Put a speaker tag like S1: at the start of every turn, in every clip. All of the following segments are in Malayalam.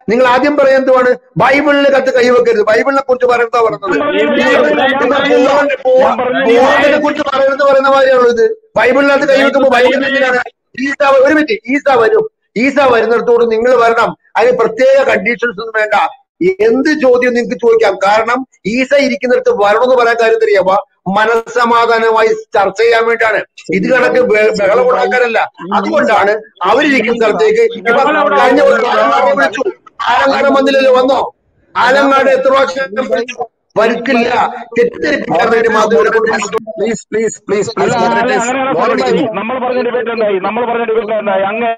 S1: നിങ്ങൾ ആദ്യം പറയാൻ എന്തുവാണ് ബൈബിളിന് കത്ത് കൈവെക്കരുത് ബൈബിളിനെ കുറിച്ച് പറയുന്നതാ പറഞ്ഞത് ബോർഡിനെ കുറിച്ച് പറയരുത് പറയുന്ന മാതിരിയാണല്ലോ ഇത് ബൈബിളിനകത്ത് കൈവെക്കുമ്പോ ബൈബിളിൽ എങ്ങനെയാണ് ഈസ ഒരു മിനിറ്റ് ഈസ വരും ഈസ വരുന്നിടത്തോട് നിങ്ങൾ വരണം അതിന് പ്രത്യേക കണ്ടീഷൻസ് ഒന്നും വേണ്ട എന്ത് ചോദ്യം നിങ്ങൾക്ക് ചോദിക്കാം കാരണം ഈസ ഇരിക്കുന്നിടത്ത് വരണമെന്ന് പറയാൻ കാര്യം അറിയാമോ മനസ്സമാധാനമായി ചർച്ച ചെയ്യാൻ വേണ്ടിയാണ് ഇത് കണക്ക് ബെ- ബഹളം ഉണ്ടാക്കാനല്ല അതുകൊണ്ടാണ് അവരിരിക്കുന്ന സ്ഥലത്തേക്ക് ഇപ്പൊ കഴിഞ്ഞ ഒരു ആലങ്ങാട് വിളിച്ചു ആലങ്ങാട് വന്നില്ലല്ലോ വന്നോ ആലങ്ങാട് എത്ര പ്രാവശ്യം വിളിച്ചു വരുത്തില്ല തെറ്റിദ്ധരിപ്പിക്കാൻ വേണ്ടി മാത്രം
S2: പ്ലീസ് പ്ലീസ് പ്ലീസ്
S3: അല്ല
S2: പ്ലീസ്
S3: അല്ല അങ്ങനെയാണ് എന്തായി നമ്മൾ പറഞ്ഞ ഡിബേറ്റ് എന്തായി നമ്മൾ പറഞ്ഞ ഡിബേറ്റ് എന്തായി അങ്ങ്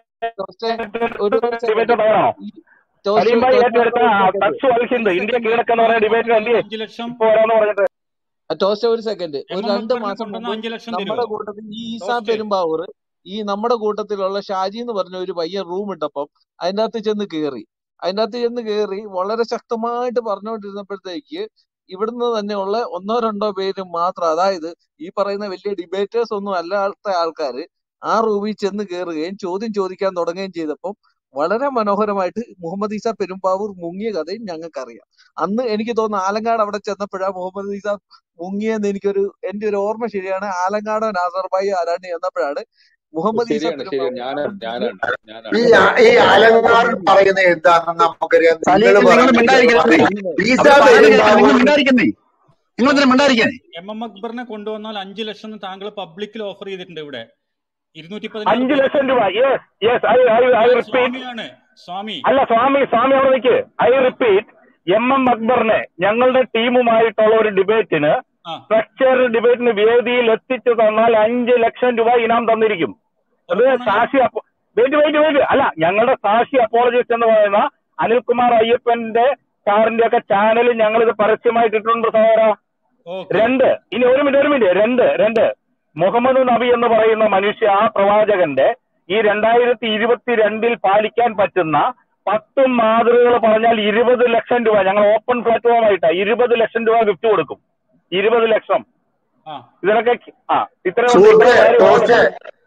S4: ഒരു
S3: ഡിബേറ്റ് ഉണ്ടാകണോ സലീം ഭായി ഏറ്റെടുത്ത ടച്ച് വൽഹിന്ദ് ഇന്ത്യ കീഴക്കെന്ന് പറഞ്ഞ ഡിബേറ്റിന് എന്ത്
S5: അഞ്ചു ലക്ഷം
S3: ഇപ്പൊ വരാന്ന് പറഞ്ഞിട്ട്
S4: ടോസ്റ്റ് ഒരു സെക്കൻഡ് ഒരു
S5: എം എം
S4: രണ്ട്
S5: അക്ബറിനെ
S4: മാസം
S5: കൊണ്ടുവന്ന
S4: മുമ്പ്
S5: അഞ്ചു ലക്ഷം
S4: നമ്മുടെ
S5: തരുമോ
S4: കൂട്ടത്തിൽ ഈ ഈസാ
S5: ടോസ്റ്റ്
S4: പെരുമ്പാവൂർ ഈ നമ്മുടെ കൂട്ടത്തിലുള്ള ഷാജി എന്ന് പറഞ്ഞ ഒരു പയ്യൻ റൂം ഇട്ടപ്പം അതിന്റെ അകത്ത് ചെന്ന് കേറി അതിന്റെ അകത്ത് ചെന്ന് കേറി വളരെ ശക്തമായിട്ട് പറഞ്ഞുകൊണ്ടിരുന്നപ്പോഴത്തേക്ക് ഇവിടുന്ന് തന്നെയുള്ള ഒന്നോ രണ്ടോ പേര് മാത്രം അതായത് ഈ പറയുന്ന വലിയ ഡിബേറ്റേഴ്സ് ഒന്നും അല്ലാത്ത ആൾക്കാര് ആ റൂമിൽ ചെന്ന് കയറുകയും ചോദ്യം ചോദിക്കാൻ തുടങ്ങുകയും ചെയ്തപ്പം വളരെ മനോഹരമായിട്ട് മുഹമ്മദ് ഈസ പെരുമ്പാവൂർ മുങ്ങിയ കഥയും ഞങ്ങൾക്കറിയാം അന്ന് എനിക്ക് തോന്നുന്നു ആലങ്കാട് അവിടെ ചെന്നപ്പോഴാ മുഹമ്മദ് ഈസ മുങ്ങിയെന്ന് എനിക്കൊരു എന്റെ ഒരു ഓർമ്മ ശരിയാണ് ആലങ്കാടോ നാസർബായി ആരാണ്ട് ചെന്നപ്പോഴാണ് മുഹമ്മദ് ഈസ
S6: ശരിയാണ് ശരിയാണ്
S4: പെരുമ്പാവൂർ
S6: ഞാനാണ് ഞാനാണ്
S1: ഈ
S6: ഞാനാണ്
S1: ആ- ഈ അലങ്കാരം പറയുന്നത് എന്താണെന്ന് നമുക്കറിയാം
S2: സലീം
S1: നിങ്ങൾ
S2: നിങ്ങൾ മിണ്ടായിരിക്കണേ
S1: ഈസ
S2: അപ്പൊ പറയുന്നത് കേൾക്കാം. നിങ്ങൾ
S1: പെരുമ്പാവൂർ
S2: മിണ്ടായിരിക്കുന്നേ നിങ്ങൾ എന്തിനാ മിണ്ടായിരിക്കാനേ
S5: എം എം അക്ബറിനെ കൊണ്ടുവന്നാൽ അഞ്ചു ലക്ഷം താങ്കൾ പബ്ലിക്കിൽ ഓഫർ ചെയ്തിട്ടുണ്ട് ഇവിടെ ഇരുന്നൂറ്റി പതിനാറ്
S3: അഞ്ചു
S5: പേര്
S3: ലക്ഷം രൂപ yes yes I I I
S5: ഞാൻ
S3: റിപ്പീറ്റ്
S5: സ്വാമിയാണ് സ്വാമി
S3: അല്ല സ്വാമി സ്വാമി അവിടെ നിൽക്ക് ഐ റിപ്പീറ്റ് എം എം അക്ബറിനെ ഞങ്ങളുടെ ടീമുമായിട്ടുള്ള ഒരു ഡിബേറ്റിന്
S5: ആ
S3: സ്ട്രക്ചർ ഡിബേറ്റിന് വേദിയിൽ എത്തിച്ചു തന്നാൽ അഞ്ച് ലക്ഷം രൂപ ഇനാം തന്നിരിക്കും അത്
S5: ഉറപ്പാണല്ലോ
S3: സാക്ഷി വെയിറ്റ് വെയിറ്റ് വെയിറ്റ് അല്ല ഞങ്ങളുടെ സാക്ഷി അപ്പോളജിസ്റ്റ് എന്ന് പറയുന്ന അനിൽകുമാർ അയ്യപ്പന്റെ സാറിന്റെ ഒക്കെ ചാനലിൽ ഞങ്ങൾ ഇത് പരസ്യമായിട്ട് ഇട്ടിട്ടുണ്ട് സഹോദര
S5: ഓക്കെ
S3: രണ്ട് ഇനി ഒരു മിനിറ്റ് ഒരു മിനിറ്റ് രണ്ട് രണ്ട് മുഹമ്മദ് നബി എന്ന് പറയുന്ന മനുഷ്യ ആ പ്രവാചകന്റെ ഈ രണ്ടായിരത്തി ഇരുപത്തിരണ്ടിൽ പാലിക്കാൻ പറ്റുന്ന പത്ത് മാതൃകകൾ പറഞ്ഞാൽ ഇരുപത് ലക്ഷം രൂപ ഞങ്ങൾ ഓപ്പൺ പ്ലാറ്റ്ഫോം ആയിട്ടാ ഇരുപത് ലക്ഷം രൂപ ഗിഫ്റ്റ് കൊടുക്കും ഇരുപത് ലക്ഷം
S5: ആ
S3: ഇതിനൊക്കെ ആ ഇത്ര
S1: സുഹൃത്തെ ടോസ്റ്റ്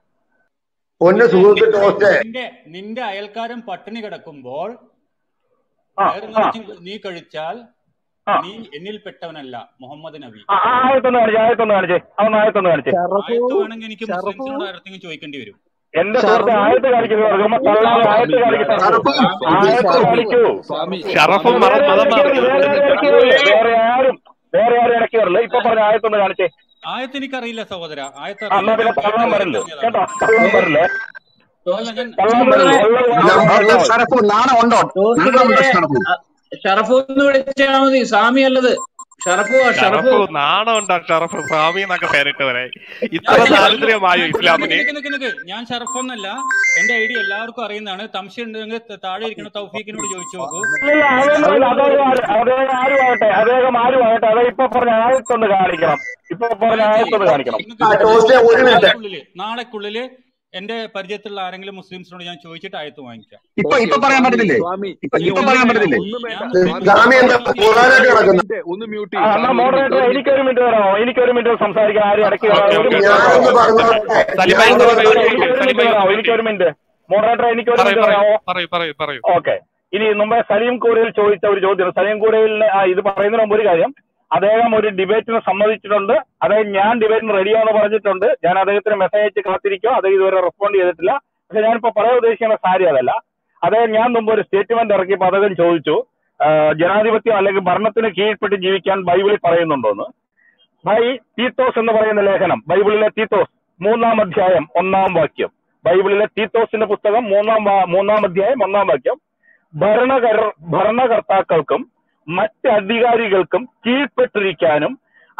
S1: ഒന്ന് സുഹൃത്ത് ടോസ്റ്റ്
S5: നിന്റെ നിന്റെ അയൽക്കാരൻ പട്ടിണി കിടക്കുമ്പോൾ
S3: ആ
S5: വയറ്
S3: ആ
S5: നിറച്ച് നീ കഴിച്ചാൽ
S3: ആ
S5: നീ എന്നിൽപ്പെട്ടവനല്ല മുഹമ്മദ് നബി
S3: ആ, ആ, ആയത്തൊന്ന് കാണിച്ചേ ആയത്തൊന്ന് കാണിച്ചേ അതൊന്ന് ആയത്തൊന്ന് കാണിച്ചേ
S4: ഷറഫു
S5: ആയത്ത് വേണമെങ്കിൽ എനിക്ക്
S4: ഷറഫു
S5: മുസ്ലിംസിനോട് ആരെങ്കിലും ചോദിക്കേണ്ടി വരും
S3: എന്റെ സുഹൃത്തെ ആയത്ത് കാണിക്കുന്നു ചുമ്മാ തള്ളാതെ ആയത്ത് കാണിക്കട്ടെ
S2: ഷറഫു
S3: ആയത്ത്
S2: ഷറഫു
S3: കാണിക്കൂ
S6: സ്വാമി
S7: ഷറഫും
S3: വേറെ
S7: മത- മതം
S3: ആരും ഇടയ്ക്ക്
S7: മാറി
S3: വരില്ല, വേറെ ആരും വേറെ ആരും ഇടയ്ക്ക് വരില്ല ഇപ്പൊ പറഞ്ഞ ആയത്തൊന്ന് കാണിച്ചേ
S5: ആയത്ത് എനിക്കറിയില്ല സഹോദര ആയത്ത്
S3: ആ, എന്നാ പിന്നെ തള്ളാൻ വരല്ലേ കേട്ടോ തള്ളാൻ വരല്ലേ
S5: അല്ല ഞാൻ
S3: തള്ളാൻ വരല്ലേ ഉള്ളത്
S1: നമ്മ-
S3: പറഞ്ഞാൽ മതി.
S2: ഷറഫു നാണം ഉണ്ടോ നാണം ഉണ്ടോ ഷറഫു
S8: ഷറഫു എന്ന് വിളിച്ചാൽ മതി സ്വാമി അല്ലത് ഷറഫു ഷറഫു
S7: ഷറഫ് നാണമുണ്ടോ ഷറഫ് സ്വാമി എന്നൊക്കെ പേരിട്ടവരെ ഇത്ര
S5: ഞാൻ-
S7: ദാരിദ്ര്യമായോ
S5: നിക്ക്
S7: ഇസ്ലാമിന്
S5: നിക്ക് നിക്ക് നിക്ക്. ഞാൻ ഷറഫൊന്നല്ല എന്റെ ഐഡിയ എല്ലാവർക്കും അറിയുന്നതാണ് സംശയം ഉണ്ടെങ്കിൽ ത- താഴെ ഇരിക്കുന്ന തൗഫീഖിനോട് ചോദിച്ചു നോക്കൂ
S3: ഇല്ല, അതൊന്നുമില്ല. അദ്ദേഹം ആര്- അദ്ദേഹം ആരുമാകട്ടെ അദ്ദേഹം ആരുമാകട്ടെ അത് ഇപ്പൊ പറഞ്ഞ ആയത്തൊന്ന് കാണിക്കണം ഇപ്പൊ പറഞ്ഞ ആയത്തൊന്ന് കാണിക്കണം
S5: നിങ്ങൾക്ക്
S1: ആ, ടോസ്റ്റേ ഒരു മിനിറ്റ്
S5: നാളെക്കുള്ളില് നാളെക്കുള്ളില് എന്റെ പരിചയത്തിലുള്ള ആരെങ്കിലും മുസ്ലിംസിനോട് ഞാൻ ചോദിച്ചിട്ട് ആയത്ത് വാങ്ങിക്കാം
S2: ഇപ്പൊ ഇപ്പൊ പറയാൻ പറ്റത്തില്ലേ
S6: സ്വാമി
S2: ഇപ്പൊ
S6: ഇനി
S2: ഇപ്പൊ
S6: ഒന്നും
S2: പറയാൻ
S6: വേണ്ട
S2: പറ്റത്തില്ലേ
S6: ഒന്നും വേണ്ട
S5: ഞാൻ
S6: സ്വാമി
S1: സ്വാമി എന്താ പോകാനായിട്ട് കിടക്കുന്നത്
S6: മിനിറ്റ്, ഒന്ന് മ്യൂട്ട്
S3: ആ, എന്നാ മോഡറേറ്റർ എനിക്കൊരു മിനിറ്റ് തരാമോ എനിക്കൊരു മിനിറ്റ് സംസാരിക്കാൻ ആരും ഇടയ്ക്ക്
S7: ഓക്കേ,
S3: വരാതെ ഒരു
S7: ഓക്കേ.
S3: മിനിറ്റ്
S1: ഞാനൊന്ന്
S3: തരാമോ?
S1: പറഞ്ഞോട്ടെ
S7: സലിമായി
S1: ഞാനൊന്ന്
S7: സലിമായി ഒരു
S1: പറഞ്ഞോട്ടെ.
S7: മിനിറ്റ്
S3: എനിക്കൊരു മിനിറ്റ്
S7: സലിമായി
S3: തരാമോ
S7: ഒരു
S3: എനിക്കൊരു
S7: മിനിറ്റ്
S3: മിനിറ്റ് മോഡറേറ്റർ എനിക്കൊരു
S7: പറയൂ
S3: മിനിറ്റ്
S7: പറയൂ
S3: തരാമോ
S7: പറയൂ പറയൂ പറയൂ
S3: ഓക്കെ ഇനി മുമ്പേ സലീം കൂരയിൽ ചോദിച്ച ഒരു ചോദ്യം സലീം കൂരയിലിന് ആ, ഇത് പറയുന്നതിന് മുമ്പ് ഒരു കാര്യം അദ്ദേഹം ഒരു ഡിബേറ്റിന് സമ്മതിച്ചിട്ടുണ്ട് അദ്ദേഹം ഞാൻ ഡിബേറ്റിന് റെഡിയാണെന്ന് പറഞ്ഞിട്ടുണ്ട് ഞാൻ അദ്ദേഹത്തിന് മെസ്സേജ് അയച്ച് കാത്തിരിക്കുക അദ്ദേഹം ഇതുവരെ റെസ്പോണ്ട് ചെയ്തിട്ടില്ല പക്ഷെ ഞാനിപ്പോ പറയാൻ ഉദ്ദേശിക്കുന്ന കാര്യം അതല്ല അദ്ദേഹം ഞാൻ മുമ്പ് ഒരു സ്റ്റേറ്റ്മെന്റ് ഇറക്കിയപ്പോൾ അദ്ദേഹം ചോദിച്ചു ആ, ജനാധിപത്യം അല്ലെങ്കിൽ ഭരണത്തിന് കീഴ്പ്പെട്ട് ജീവിക്കാൻ ബൈബിളിൽ പറയുന്നുണ്ടോന്ന് ബൈ തീത്തോസ് എന്ന് പറയുന്ന ലേഖനം ബൈബിളിലെ തീത്തോസ് മൂന്നാം അധ്യായം ഒന്നാം വാക്യം ബൈബിളിലെ തീത്തോസിന്റെ പുസ്തകം മൂന്നാം വാ- മൂന്നാം അധ്യായം ഒന്നാം വാക്യം ഭരണകർ ഭരണകർത്താക്കൾക്കും മറ്റ് അധികാരികൾക്കും കീഴ്പ്പെട്ടിരിക്കാനും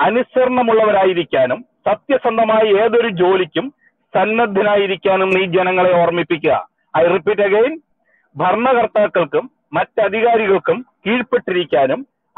S3: അനുസരണമുള്ളവരായിരിക്കാനും സത്യസന്ധമായ ഏതൊരു ജോലിക്കും സന്നദ്ധനായിരിക്കാനും നീ ജനങ്ങളെ ഓർമ്മിപ്പിക്കുക ഐ റിപ്പീറ്റ് അഗൈൻ ഭരണകർത്താക്കൾക്കും മറ്റധികാരികൾക്കും കീഴ്പ്പെട്ടിരിക്കാനും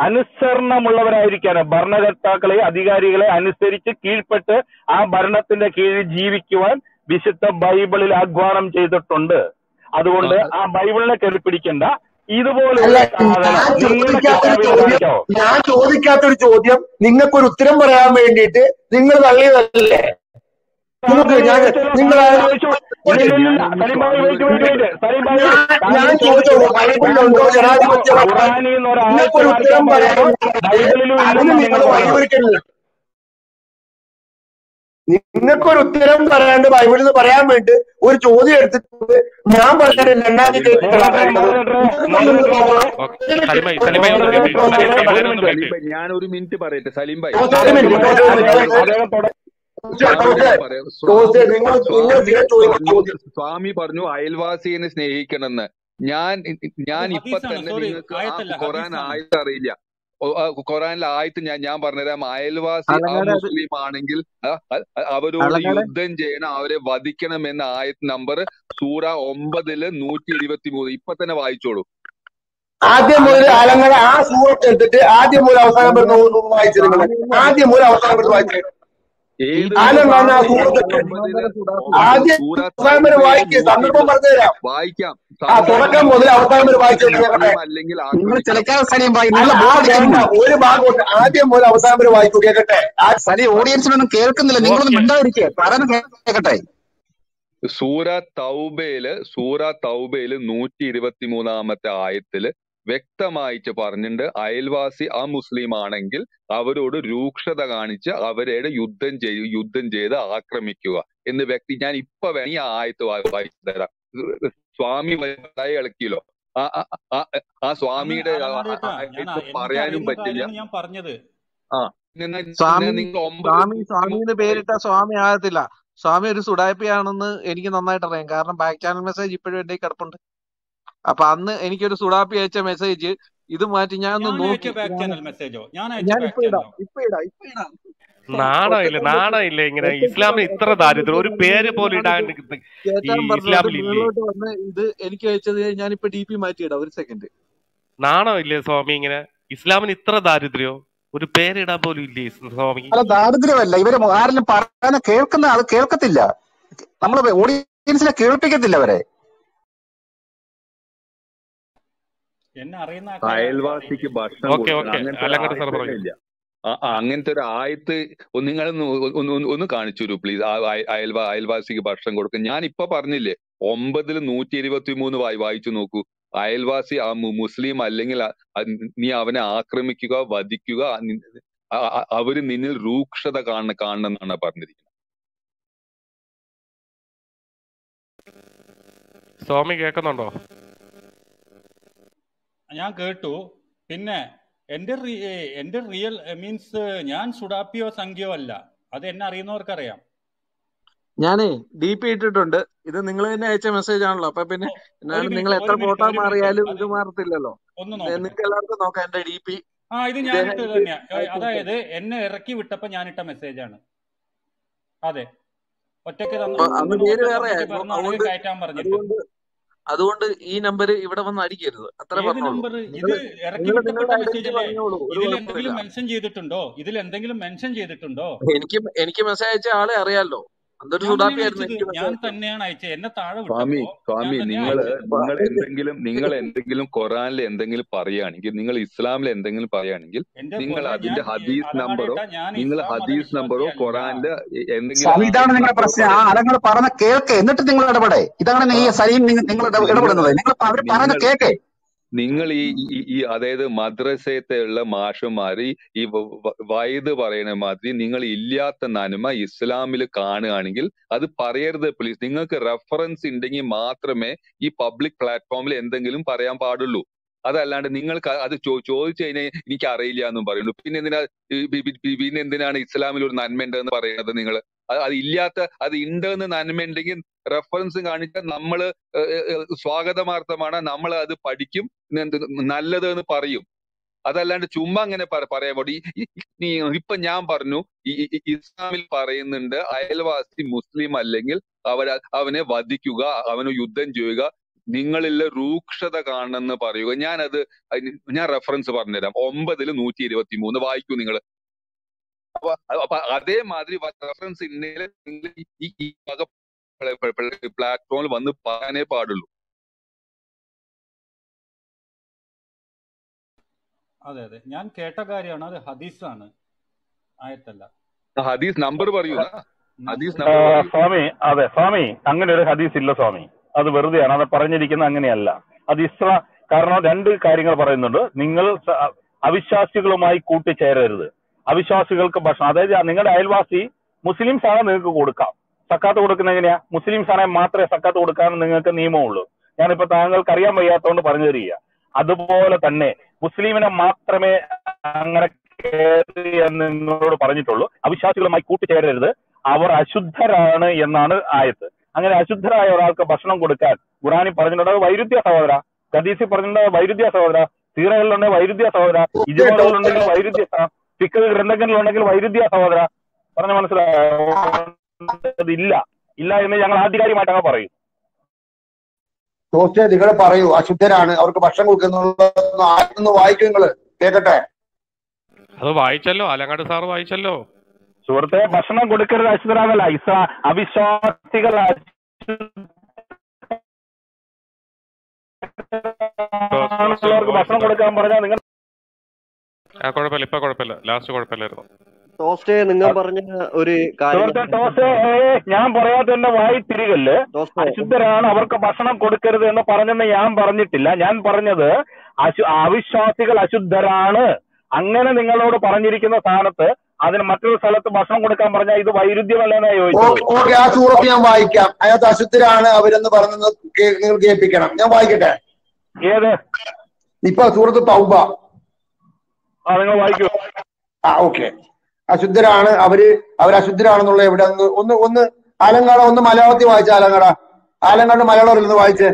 S3: അനുസരണമുള്ളവരായിരിക്കാനും ഭരണകർത്താക്കളെ അധികാരികളെ അനുസരിച്ച് കീഴ്പ്പെട്ട് ആ ഭരണത്തിന്റെ കീഴിൽ ജീവിക്കുവാൻ വിശുദ്ധ ബൈബിളിൽ ആഹ്വാനം ചെയ്തിട്ടുണ്ട് അതുകൊണ്ട് ആ ബൈബിളിനെ കെറിപ്പിടിക്കേണ്ട ഇതുപോലെ
S1: അല്ല
S3: ഒരു സാധനം
S1: ഞാൻ
S3: നിങ്ങളുടെ
S1: ചോദിക്കാത്തൊരു
S3: കിതാബിൽ
S1: ചോദ്യം
S3: കാണിക്കോ
S1: ഞാൻ ചോദിക്കാത്തൊരു ചോദ്യം നിങ്ങൾക്കൊരു ഉത്തരം പറയാൻ വേണ്ടിയിട്ട് നിങ്ങൾ തള്ളിയതല്ലേ നിങ്ങൾക്ക് ഞാൻ നിങ്ങൾ
S3: ഇല്ലില്ലില്ല സലീം ഭായി വെയിറ്റ് വെയിറ്റ് വെയിറ്റ് സലീം ഭായി
S1: ഞാൻ ഞാൻ
S3: താങ്കൾ
S1: ചോദിച്ചോളൂ
S3: ചോദിച്ചത്
S1: ബൈബിളിലുണ്ടോ
S3: ഞാൻ
S1: ജനാധിപത്യ
S3: ചോദിച്ചത്
S1: ഭരണം
S3: ഖുറാനിൽ നിന്ന് ഒരാഴ്ച
S1: നിങ്ങൾക്കൊരു
S3: കാണിക്കാൻ
S1: ഉത്തരം പറയാൻ
S3: പറയുന്നു ബൈബിളിലും
S1: അതിന്
S3: ഇല്ലെന്നാണ്
S1: നിങ്ങൾ
S3: നിങ്ങൾ പറയുന്നത്
S1: വഴിവെക്കരുത് നിങ്ങൾക്കൊരു ഉത്തരം പറയാണ്ട് ബൈബിളിൽ നിന്ന് പറയാൻ വേണ്ടി ഒരു ചോദ്യം എടുത്തിട്ട് ഞാൻ പറഞ്ഞിട്ട് രണ്ടാമത് കേട്ടിട്ടാണ്
S3: മോഡറേറ്ററെ
S1: പറയുന്നത്
S3: മോഡറേറ്ററെ
S7: ഓക്കെ സലിമായി സലിമായി ഒന്ന് കേട്ട്
S3: മോഡറേറ്റർ
S7: സലീം
S3: മോഡറേറ്റർ
S7: സലീം
S3: ഒരു
S7: ഒന്ന്
S3: മിനിറ്റ്
S7: കേട്ട്
S6: സലീം ഭായ് ഞാൻ ഒരു മിനിറ്റ് പറയട്ടെ സലീം ഭായ്
S1: ഒരു
S6: സലീം
S1: മിനിറ്റ്
S6: ഭായ്
S1: ഒരു മിനിറ്റ്
S3: അദ്ദേഹം അദ്ദേഹം തുട
S1: ജോസേ
S6: ഞാൻ പറയാം
S1: ജോസേ
S6: സ്വാമി
S1: നിങ്ങൾ നിങ്ങൾ
S6: സ്വാമി
S1: സ്ഥിരം ചോദിക്കുന്ന
S6: പറഞ്ഞു
S1: ചോദ്യം
S6: സ്വാമി പറഞ്ഞു അയൽവാസിയെ സ്നേഹിക്കണമെന്ന് ഞാൻ
S5: അത്
S6: ഞാൻ ഇപ്പൊ
S5: ഹദീസാണ്
S6: തന്നെ
S5: സോറി
S6: നിങ്ങൾക്ക് ആ
S5: ആയത്തല്ല
S6: ഖുറാൻ
S5: ഹദീസാണ്
S6: ആയത്ത് അറിയില്ല ഓ- ആ ഖുറാനിലെ ആയത്ത് ഞാൻ ഞാൻ പറഞ്ഞുതരാം അയൽവാസി ആ
S9: അലങ്ങാട് അത്
S6: മുസ്ലിം ആണെങ്കിൽ ആ, അ- അ- അവരോട്
S9: അലങ്ങാട്
S6: യുദ്ധം ചെയ്യണം അവരെ വധിക്കണം എന്ന ആയത്ത് നമ്പർ സൂറ ഒമ്പതില് നൂറ്റി ഇരുപത്തി മൂന്ന് ഇപ്പൊ തന്നെ വായിച്ചോളൂ
S1: ആദ്യം മുതൽ
S9: അലങ്ങാട്
S1: അലങ്ങളെ ആ സൂറത്ത് എടുത്തിട്ട് ആദ്യം മുതൽ അവസാനം വരുന്ന
S9: അലങ്ങാട്
S1: ഒന്ന് വായിച്ചു നിങ്ങൾ
S9: സ്വാമിയൊന്നും
S1: ആദ്യം മുതൽ അവസാനം വരുന്ന വായിച്ചു
S6: ഏത്
S9: DP
S1: ആദ്യം
S6: സൂറ
S1: പറഞ്ഞ ആ
S9: സ്വാമി
S1: സൂറത്ത്
S9: ഏതാണ്
S6: ഒമ്പതില്
S9: ഒന്നാന്തര സുഡാപ്പി
S6: ഒമ്പത്
S1: ആദ്യം
S6: സൂറ
S1: അവസാനം വരെ
S6: തൗബയില്
S1: വായിക്ക്
S6: നൂറ്റി
S1: സന്ദർഭം
S6: ഇരുപത്തി
S1: പറഞ്ഞു തരാം
S6: വായിക്കാം
S1: ആ
S6: സന്ദർഭം
S1: തുടക്കം മുതൽ അവസാനം വരെ വായിച്ചു
S6: അവരെ
S1: കേൾക്കട്ടെ
S6: മുസ്ലിം അല്ലെങ്കിൽ
S2: നിങ്ങൾ
S6: ആക്രമിക്കണം
S2: ചിലക്കാതെ സലീം ഭായ് നിങ്ങൾ
S1: അല്ല ആ
S2: ബോർ
S1: വേണ്ട
S2: അടിക്കുന്നു
S1: ഒരു ഭാഗം ഉണ്ട്. ആദ്യം മുതൽ അവസാനം വരെ വായിക്കൂ കേൾക്കട്ടെ ആ
S2: സലീം ഓഡിയൻസിനൊന്നും കേൾക്കുന്നില്ല നിങ്ങളൊന്നും
S7: ഓക്കെ
S2: മിണ്ടാതിരിക്കുക പറയുന്നത് കേൾക്കട്ടെ
S6: സൂറ തൗബയില് സൂറ തൗബയില് നൂറ്റി ഇരുപത്തി മൂന്നാമത്തെ ആയത്തില് വ്യക്തമായിട്ട് പറഞ്ഞിട്ടുണ്ട് അയൽവാസി ആ മുസ്ലിം ആണെങ്കിൽ അവരോട് രൂക്ഷത കാണിച്ച് അവരുടെ യുദ്ധം ചെയ്ത് യുദ്ധം ചെയ്ത് ആക്രമിക്കുക എന്ന് വ്യക്തി ഞാൻ ഇപ്പൊ വേണം ഈ ആയത്ത് വാ- വായിച്ചു തരാം സ്വാമി വലുതായി ഇളക്കിയല്ലോ ആ ആ- ആ- ആ
S5: അങ്ങനെ
S6: സ്വാമിയുടെ ആ-
S5: അലങ്ങാടേട്ടാ
S6: ആ-
S5: ഞാൻ
S6: ആയത്ത്
S5: എനിക്ക്
S6: പറയാനും
S5: അറിയുന്ന
S6: പറ്റില്ല
S5: കാര്യമാണ് ഞാൻ പറഞ്ഞത്
S6: ആ പിന്നെ
S9: സ്വാമി
S6: നിങ്ങൾ ഒമ്പത്
S9: സ്വാമി
S6: നൂറ്റി
S9: സ്വാമിന്ന്
S6: മുപ്പത്
S9: പേരിട്ട സ്വാമി ആകത്തില്ല സ്വാമി ഒരു സുഡാപ്പിയാണെന്ന് എനിക്ക് നന്നായിട്ട് അറിയാം കാരണം ബാക്ക് ചാനൽ മെസ്സേജ് ഇപ്പോഴും എന്റെ കയ്യിൽ കിടപ്പുണ്ട് അപ്പൊ അന്ന് എനിക്കൊരു സുഡാപ്പി അയച്ച മെസ്സേജ് ഇത് മാറ്റി ഞാൻ ഒന്ന്
S5: ഞാൻ അയച്ച
S9: നോക്കി
S5: ബാക്ക്
S9: ഞാൻ
S5: ചാനൽ മെസ്സേജോ ഞാൻ അയച്ച
S9: ഞാൻ
S5: ബാക്ക്
S9: ഇപ്പൊ ഇടാം
S5: ചാനലോ
S9: ഇപ്പൊ ഇടാം ഇപ്പൊ ഇടാം
S7: നാണമില്ല
S9: ഒറ്റക്കൊന്നിട്ട്
S7: നാണമില്ല ഇങ്ങനെ
S9: ഒറ്റക്ക്
S7: ഇസ്ലാമിന് ഇത്ര
S9: ഒറ്റക്കൊന്നിട്ട്
S7: ദാരിദ്ര്യം ഒരു പേര് പോലും
S9: ഞാനിത്
S7: ഇടാണ്ട് ഈ
S9: കേറ്റാൻ പറഞ്ഞിട്ട്
S7: ഇസ്ലാമിലില്ലേ
S9: മുകളിലോട്ട് വന്ന് ഇത് എനിക്ക് അയച്ചത് ഞാനിപ്പോ ഡി പി മാറ്റിയിടാം ഒരു സെക്കൻഡ്
S7: നാണമില്ലേ സ്വാമി ഇങ്ങനെ ഇസ്ലാമിന് ഇത്ര ദാരിദ്ര്യോ ഒരു പേരിടാൻ പോലും ഇല്ലേ ഇസ് സ്വാമി
S2: അല്ല ദാരിദ്ര്യമല്ല ഇവര് ആരെങ്കിലും പറയുന്ന കേൾക്കുന്ന അത് കേൾക്കത്തില്ല നമ്മൾ ഓഡിയൻസിനെ കേൾപ്പിക്കത്തില്ല അവരെ
S5: എന്നെ അറിയുന്ന ആ കാര്യം
S6: അയൽവാസിക്ക് ഭക്ഷണം
S7: ഓക്കെ
S6: കൊടുക്കണം
S7: ഓക്കെ
S6: അങ്ങനത്തെ ഒരു
S7: അലങ്കട് സാർ
S6: ആയത്ത്
S7: പറയൂ
S6: ഇല്ല ആ, ആ, അങ്ങനത്തെ ഒരു ആയത്ത് ഒന്ന് നിങ്ങളൊന്ന് ഒന്ന് ഒന്ന് ഒന്ന് കാണിച്ചു തരൂ പ്ലീസ് അയൽവാ അയൽവാസിക്ക് ഭക്ഷണം കൊടുക്കും ഞാൻ ഇപ്പൊ പറഞ്ഞില്ലേ ഒമ്പതിൽ നൂറ്റി ഇരുപത്തി മൂന്ന് വായി വായിച്ചു നോക്കൂ അയൽവാസി ആ മു- മുസ്ലിം അല്ലെങ്കിൽ അ- അ- നീ അവനെ ആക്രമിക്കുക വധിക്കുക നി- അ- അ- അവര് നിന്നിൽ രൂക്ഷത കാണ കാണണം എന്നാണ് പറഞ്ഞിരിക്കുന്നത്
S7: സ്വാമി കേൾക്കുന്നുണ്ടോ
S5: ഞാൻ കേട്ടു പിന്നെ എന്റെ റി- ഏ, എന്റെ റിയൽ മീൻസ് ഞാൻ സുഡാപ്പിയോ സംഖ്യയോ അല്ല അത് എന്നെ അറിയുന്നവർക്കറിയാം
S9: ഞാനേ ഡി പി ഇട്ടിട്ടുണ്ട് ഇത് നിങ്ങൾ തന്നെ അയച്ച മെസ്സേജ് ആണല്ലോ അപ്പൊ പിന്നെ
S5: ഓ, ഒരു
S9: എന്നാലും
S5: മിനിറ്റ്
S9: നിങ്ങൾ
S5: ഒരു
S9: എത്ര
S5: മിനിറ്റ്
S9: ഫോട്ടോ
S5: ഒരു മിനിറ്റ്
S9: മാറിയാലും
S5: അത്
S9: ഇത് മാറത്തില്ലല്ലോ
S5: ഒന്ന്
S9: ഇത്
S5: നോക്കട്ടെ
S9: നിങ്ങൾക്ക് എല്ലാവർക്കും നോക്കാം എന്റെ ഡി പി
S5: ആ ഇത്
S9: ഇദ്ദേഹം
S5: ഞാനിട്ടത്
S9: എനിക്ക്
S5: തന്നെയാ ഏ,
S9: അയച്ചു വിട്ടത്
S5: അതായത് എന്നെ ഇറക്കി വിട്ടപ്പോ ഞാനിട്ട മെസ്സേജാണ് അതെ ഒറ്റയ്ക്ക് തന്ന
S9: അപ്പൊ അന്ന്
S5: മൂന്ന്
S9: പേര്
S5: ഒറ്റ
S9: വേറെ
S5: സന്ധിക്ക്
S9: ആയിരുന്നു
S5: പറഞ്ഞ ആളുകൾ
S9: അതുകൊണ്ട്
S5: കയറ്റാൻ പറഞ്ഞിട്ട്
S9: അതുകൊണ്ട് അതുകൊണ്ട് ഈ നമ്പർ ഇവിടെ വന്ന് അടിക്കരുത് അത്രേ
S5: ഏത്
S9: പറഞ്ഞോളൂ
S5: നമ്പർ ഇത്
S9: നിങ്ങൾ
S5: ഇറക്കി
S9: നിങ്ങൾ
S5: വിട്ടപ്പെട്ട
S9: നിങ്ങളുടെ
S5: മെസ്സേജ്
S9: ഐഡന്റിറ്റി
S5: അല്ലേ
S9: പറഞ്ഞോളൂ ഒരു
S5: ഇതിൽ
S9: കുഴപ്പമില്ല
S5: എന്തെങ്കിലും മെൻഷൻ ചെയ്തിട്ടുണ്ടോ ഇതിൽ എന്തെങ്കിലും മെൻഷൻ ചെയ്തിട്ടുണ്ടോ
S9: എനിക്ക് എനിക്ക് മെസ്സേജ് അയച്ച ആളെ അറിയാലോ അതൊരു
S5: ഞാൻ
S9: സുഡാപ്പി
S5: തന്നെയാണ്
S9: ആയിരുന്നു
S5: അയച്ചത്
S9: എനിക്ക് മെസ്സേജ്
S5: ഞാൻ
S9: അയച്ചത്
S5: തന്നെയാണ് അയച്ചത് എന്നെ താഴെ
S6: സ്വാമി
S5: വിട്ടപ്പോ ഞാൻ
S6: സ്വാമി
S5: തന്നെയാണ്
S6: നിങ്ങള്
S5: അയച്ചത്
S9: അപ്പൊ
S6: നിങ്ങൾ എന്തെങ്കിലും നിങ്ങൾ എന്തെങ്കിലും ഖുറാനിൽ എന്തെങ്കിലും പറയുകയാണെങ്കിൽ നിങ്ങൾ ഇസ്ലാമിൽ എന്തെങ്കിലും പറയുകയാണെങ്കിൽ
S5: എന്റെ
S6: നിങ്ങൾ
S5: പൊന്നെ ഞാൻ
S6: അതിന്റെ ഹദീസ് നമ്പറോ
S5: അലങ്ങാടേട്ട ഞാൻ
S6: നിങ്ങൾ
S5: ഇസ്ലാം
S6: ഹദീസ് നമ്പറോ
S5: മതവിശ്വാസിയല്ല
S6: ഖുറാനില് എന്തെങ്കിലും
S2: സ്വാമി ഇതാണ്
S6: ആയത്ത്
S2: നിങ്ങളുടെ
S6: നമ്പറോ
S2: പ്രശ്നം ആ
S6: പറയണം
S2: അലങ്ങൾ പറഞ്ഞ കേൾക്ക് എന്നിട്ട് നിങ്ങൾ ഇടപെടെ ഇതാണ്
S6: ആ
S2: ഈ സലീം നിങ്ങൾ നിങ്ങൾ ഇട-
S6: നിങ്ങൾ
S2: ഇടപെടുന്നത് നിങ്ങൾ അവർ പറയുന്ന
S6: നിങ്ങൾ
S2: കേക്ക്
S6: നിങ്ങൾ ഈ ഈ ഈ അതായത് മദ്രസയത്തെ ഉള്ള മാഷന്മാര് ഈ വ- വ- വയത് പറയുന്ന മാതിരി നിങ്ങൾ ഇല്ലാത്ത നന്മ ഇസ്ലാമിൽ കാണുകയാണെങ്കിൽ അത് പറയരുത് പ്ലീസ് നിങ്ങൾക്ക് റെഫറൻസ് ഉണ്ടെങ്കിൽ മാത്രമേ ഈ പബ്ലിക് പ്ലാറ്റ്ഫോമിൽ എന്തെങ്കിലും പറയാൻ പാടുള്ളൂ അതല്ലാണ്ട് നിങ്ങൾക്ക് അത് ചോ ചോദിച്ചു കഴിഞ്ഞാൽ എനിക്ക് അറിയില്ല എന്നും പറയുന്നു പിന്നെ എന്തിനാ ഈ ബി- ബി- ബി- പിന്നെ എന്തിനാണ് ഇസ്ലാമിൽ ഒരു നന്മ ഉണ്ടെന്ന് പറയുന്നത് നിങ്ങൾ അത് ഇല്ലാത്ത അത് ഉണ്ടെന്ന് നന്മ ഉണ്ടെങ്കിൽ റെഫറൻസ് കാണിച്ചാൽ നമ്മള് ഏഹ് ഏഹ് ഏഹ് സ്വാഗതമാർത്ഥമാണ് നമ്മൾ അത് പഠിക്കും എന്ത് നല്ലത് എന്ന് പറയും അതല്ലാണ്ട് ചുമ്മാ അങ്ങനെ പറ- പറയാൻ പാടി ഇപ്പൊ ഞാൻ പറഞ്ഞു ഈ ഈ- ഈ ഇസ്ലാമിൽ പറയുന്നുണ്ട് അയൽവാസി മുസ്ലിം അല്ലെങ്കിൽ അവര അവനെ വധിക്കുക അവന് യുദ്ധം ചെയ്യുക നിങ്ങളിൽ രൂക്ഷത കാണണമെന്ന് പറയുക ഞാനത് അതിന് ഞാൻ റെഫറൻസ് പറഞ്ഞുതരാം ഒമ്പതിൽ നൂറ്റി ഇരുപത്തി മൂന്ന് വായിക്കൂ നിങ്ങൾ അപ്പൊ അപ്പൊ അതേമാതിരി റെഫറൻസ് ഉണ്ടെങ്കിൽ നിങ്ങൾ ഈ ഈ വക പ്ലാറ്റ്ഫോമിൽ വന്ന് പറയാനേ പാടുള്ളൂ
S5: അതെ അതെ ഞാൻ കേട്ട കാര്യമാണ് അത് ഹദീസാണ് ആയത്തല്ല
S6: ഹദീസ് നമ്പർ പറയൂ ഹദീസ്
S3: ആ,
S6: നമ്പർ പറയൂ
S3: സ്വാമി അതെ സ്വാമി അങ്ങനെ ഒരു ഹദീസ് ഇല്ല സ്വാമി അത് വെറുതെയാണ് അത് പറഞ്ഞിരിക്കുന്നത് അങ്ങനെയല്ല അത് ഇസ്ലാ കാരണം രണ്ട് കാര്യങ്ങൾ പറയുന്നുണ്ട് നിങ്ങൾ സ- അവിശ്വാസികളുമായി കൂട്ടിച്ചേരരുത് അവിശ്വാസികൾക്ക് ഭക്ഷണം അതായത് നിങ്ങളുടെ അയൽവാസി മുസ്ലിംസ് ആണ് നിങ്ങൾക്ക് കൊടുക്കാം സക്കാത്ത് കൊടുക്കുന്ന എങ്ങനെയാ മുസ്ലിംസ് ആണെങ്കിൽ മാത്രമേ സക്കാത്ത് കൊടുക്കാൻ നിങ്ങൾക്ക് നിയമമുള്ളൂ ഞാനിപ്പോ താങ്കൾക്ക് അറിയാൻ വയ്യാത്തതുകൊണ്ട് പറഞ്ഞു തരിക അതുപോലെ തന്നെ മുസ്ലിമിനെ മാത്രമേ അങ്ങനെ കയറി എന്ന് നിങ്ങളോട് പറഞ്ഞിട്ടുള്ളൂ അവിശ്വാസികളുമായി കൂട്ടിച്ചേരരുത് അവർ അശുദ്ധരാണ് എന്നാണ് ആയത്ത് അങ്ങനെ അശുദ്ധരായ ഒരാൾക്ക് ഭക്ഷണം കൊടുക്കാൻ ഖുറാനി പറഞ്ഞിട്ടുണ്ട് അത് വൈരുദ്ധ്യ സഹോദര ഖദീസി പറഞ്ഞിട്ടുണ്ട് വൈരുദ്ധ്യ സഹോദര സീറകളിലുണ്ടെങ്കിൽ വൈരുദ്ധ്യ സഹോദര ഇജുമകളിലുണ്ടെങ്കിൽ വൈരുദ്ധ്യ സഹ- ഫിഖ് ഗ്രന്ഥങ്ങളിലുണ്ടെങ്കിൽ വൈരുദ്ധ്യ സഹോദര പറഞ്ഞ മനസ്സിലായോ ഇല്ല ഇല്ല എന്ന് ഞങ്ങൾ ആധികാരികമായിട്ട് അങ്ങ് പറയും
S1: ടോസ്റ്റേ നിങ്ങൾ പറയൂ അശുദ്ധരാണ് അവർക്ക് ഭക്ഷണം കൊടുക്കുന്ന ആയിരുന്നു വായിക്കും നിങ്ങള് കേക്കട്ടെ
S7: അത് വായിച്ചല്ലോ ആലങ്ങാട് സാറ് വായിച്ചല്ലോ
S3: സുഹൃത്തെ ഭക്ഷണം കൊടുക്കരുത് അശുദ്ധരാകല്ല ഇസ അവിശ്വാസികൾ അശുദ്ധരാണെന്നുള്ളവർക്ക് ഭക്ഷണം കൊടുക്കാൻ പറഞ്ഞാൽ നിങ്ങൾ
S7: ആ കുഴപ്പമില്ല ഇപ്പൊ കുഴപ്പമില്ല ലാസ്റ്റ് കുഴപ്പമില്ലായിരുന്നു
S10: ടോസ്റ്റേ നിങ്ങൾ പറഞ്ഞ ഒരു കാര്യം
S3: സുഹൃത്തെ ടോസ് ഞാൻ പറയാത്ത എന്റെ വായി തിരികല്ല്
S10: ടോസ്റ്റേ
S3: അശുദ്ധരാണ് അവർക്ക് ഭക്ഷണം കൊടുക്കരുത് എന്ന് പറഞ്ഞെന്ന് ഞാൻ പറഞ്ഞിട്ടില്ല ഞാൻ പറഞ്ഞത് അശു അവിശ്വാസികൾ അശുദ്ധരാണ് അങ്ങനെ നിങ്ങളോട് പറഞ്ഞിരിക്കുന്ന സ്ഥാനത്ത് അതിന് മറ്റൊരു സ്ഥലത്ത് ഭക്ഷണം കൊടുക്കാൻ പറഞ്ഞാൽ ഇത് വൈരുദ്ധ്യമല്ലെന്നാ ചോദിച്ചത്
S1: ഓക്കെ ആ സൂറത്ത് ഞാൻ വായിക്കാം അതിനകത്ത് അശുദ്ധരാണ് അവരെന്ന് പറഞ്ഞത് കേ- നിങ്ങൾ കേൾപ്പിക്കണം ഞാൻ വായിക്കട്ടെ
S3: ഏത്
S1: ഇപ്പൊ സൂറത്ത് തൗബ
S3: ആ നിങ്ങൾ വായിക്കൂ
S1: ആ ഓക്കെ അശുദ്ധരാണ് അവര് അവർ അശുദ്ധരാണെന്നുള്ള എവിടെ ഒന്ന് ഒന്ന് ഒന്ന് ആലങ്കാട ഒന്ന് മലയാളത്തിൽ വായിച്ച ആലങ്കാട ആലങ്കാട് മലയാളം ഒന്ന് വായിച്ച്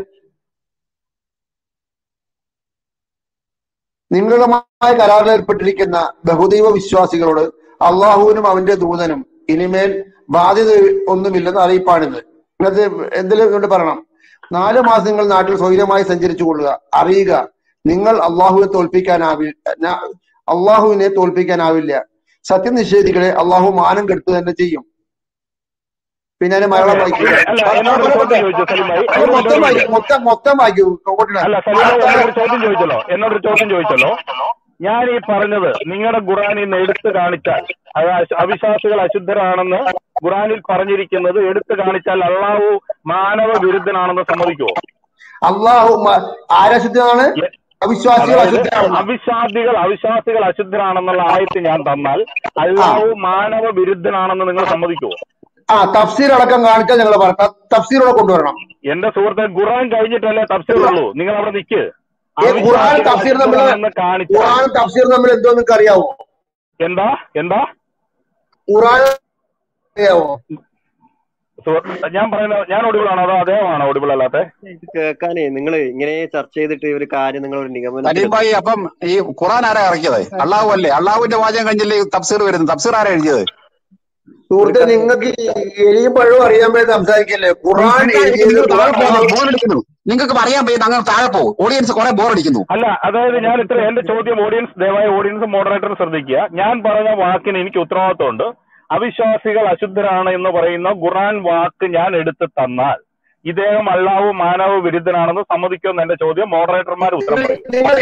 S1: നിങ്ങളുമായി കരാറിൽ ഏർപ്പെട്ടിരിക്കുന്ന ബഹുദൈവ വിശ്വാസികളോട് അള്ളാഹുവിനും അവന്റെ ദൂതനും ഇനിമേൽ ബാധ്യത ഒന്നുമില്ലെന്ന് അറിയിപ്പാണിത് ഇങ്ങനത്തെ എന്തെങ്കിലും കൊണ്ട് പറയണം നാല് മാസം നിങ്ങൾ നാട്ടിൽ സ്വൈരമായി സഞ്ചരിച്ചു കൊള്ളുക അറിയുക നിങ്ങൾ അള്ളാഹുവിനെ തോൽപ്പിക്കാനാവില്ല അള്ളാഹുവിനെ തോൽപ്പിക്കാനാവില്ല സത്യനിഷേധികളെ അള്ളാഹു മാനം കെടുത്തു തന്നെ ചെയ്യും പിന്നെ അതിന് മലയാളം വായിക്കുക
S3: അല്ല എന്നോട് ഒരു ചോദ്യം ചോദിച്ചു സലീം ഭായി
S1: അത്
S3: ഒരു
S1: മൊത്തം
S3: മിനിറ്റ് ഒരു
S1: വായിക്കും
S3: മിനിറ്റ്
S1: മൊത്തം മൊത്തം വായിക്കൂ കോട്ടിനെ
S3: അല്ല സലീം ഭായി എന്നോട് ചോദ്യം ചോദിച്ചല്ലോ എന്നോടൊരു ചോദ്യം ചോദിച്ചല്ലോ ഞാൻ ഈ പറഞ്ഞത് നിങ്ങളുടെ ഖുറാനിൽ നിന്ന് എടുത്തു കാണിച്ചാൽ അത് അശ- അവിശ്വാസികൾ അശുദ്ധരാണെന്ന് ഖുറാനിൽ പറഞ്ഞിരിക്കുന്നത് എടുത്തു കാണിച്ചാൽ അള്ളാഹു മാനവ വിരുദ്ധനാണെന്ന് സമ്മതിക്കുമോ
S1: അള്ളാഹു മ- ആരശുദ്ധനാണ്
S3: എ-
S1: അവിശ്വാസികൾ
S3: അതായത്
S1: അശുദ്ധരാണ്
S3: അവിശ്വാസികൾ അവിശ്വാസികൾ അശുദ്ധരാണെന്നുള്ള ആയത്ത് ഞാൻ തന്നാൽ അള്ളാഹു മാനവ വിരുദ്ധനാണെന്ന് നിങ്ങൾ സമ്മതിക്കുമോ
S1: ആ തഫ്സീർ അടക്കം കാണിച്ചാൽ ഞങ്ങൾ പറയാം തഫ്സീറോടെ കൊണ്ടുവരണം
S3: എന്റെ സുഹൃത്തെ ഖുറാൻ കഴിഞ്ഞിട്ടല്ലേ തഫ്സീർ ഉള്ളൂ നിങ്ങൾ അവിടെ നിൽക്ക്
S1: ഈ ഖുറാനും
S3: അവിശ്വാസികൾ
S1: തഫ്സീർ തമ്മിൽ
S3: അശുദ്ധരാണെന്ന് കാണിച്ചാൽ
S1: ഖുറാനും തഫ്സീർ തമ്മിൽ എന്തോ നിങ്ങൾക്ക് അറിയാവോ
S3: എന്താ എന്താ
S1: ഖുറാൻ അറിയാവോ
S3: സുഹൃത്ത് ഞാൻ പറയുന്നത് ഞാൻ ഒടിവിളാണോ അതോ അദ്ദേഹമാണോ ഒടിവിൾ അല്ലാത്ത
S10: ഇത് കേൾക്കാനേ നിങ്ങൾ ഇങ്ങനെ ചർച്ച ചെയ്തിട്ട് ഒരു കാര്യം നിങ്ങൾ ഒരു നിഗമനത്തിൽ
S2: സലീം ഭായി അപ്പം ഈ ഖുറാൻ ആരാ ഇറക്കിയത് അള്ളാഹു അല്ലേ അള്ളാഹുവിന്റെ വാചകം കഴിഞ്ഞല്ലേ ഈ തഫ്സീർ വരുന്നത് തഫ്സീർ ആരാ എഴുതിയത്
S1: സുഹൃത്തെ നിങ്ങൾക്ക് ഈ എലിയും പഴവും അറിയാൻ വേണ്ടി സംസാരിക്കല്ലേ ഖുറാൻ എഴുതിയത്
S2: നിങ്ങൾ താഴെ
S1: ഖുറാൻ
S2: പോകുന്നു ബോറടിക്കുന്നു നിങ്ങൾക്ക് അറിയാൻ പറ്റും അങ്ങനെ താഴെ പോകും ഓഡിയൻസ് കുറെ ബോറടിക്കുന്നു
S3: അല്ല അതായത് ഞാൻ ഇത്ര എന്റെ ചോദ്യം ഓഡിയൻസ് ദയവായ ഓഡിയൻസ് മോഡറേറ്റർ ശ്രദ്ധിക്കുക ഞാൻ പറഞ്ഞ വാക്കിന് എനിക്ക് ഉത്തരവാദിത്വമുണ്ട് അവിശ്വാസികൾ അശുദ്ധരാണ് എന്ന് പറയുന്ന ഖുറാൻ വാക്ക് ഞാൻ എടുത്ത് തന്നാൽ ഇദ്ദേഹം അള്ളാഹു മാനവ വിരുദ്ധനാണെന്ന് സമ്മതിക്കുമെന്ന് എന്റെ ചോദ്യം മോഡറേറ്റർമാർ ഉത്തരം പറയും
S1: നിങ്ങൾ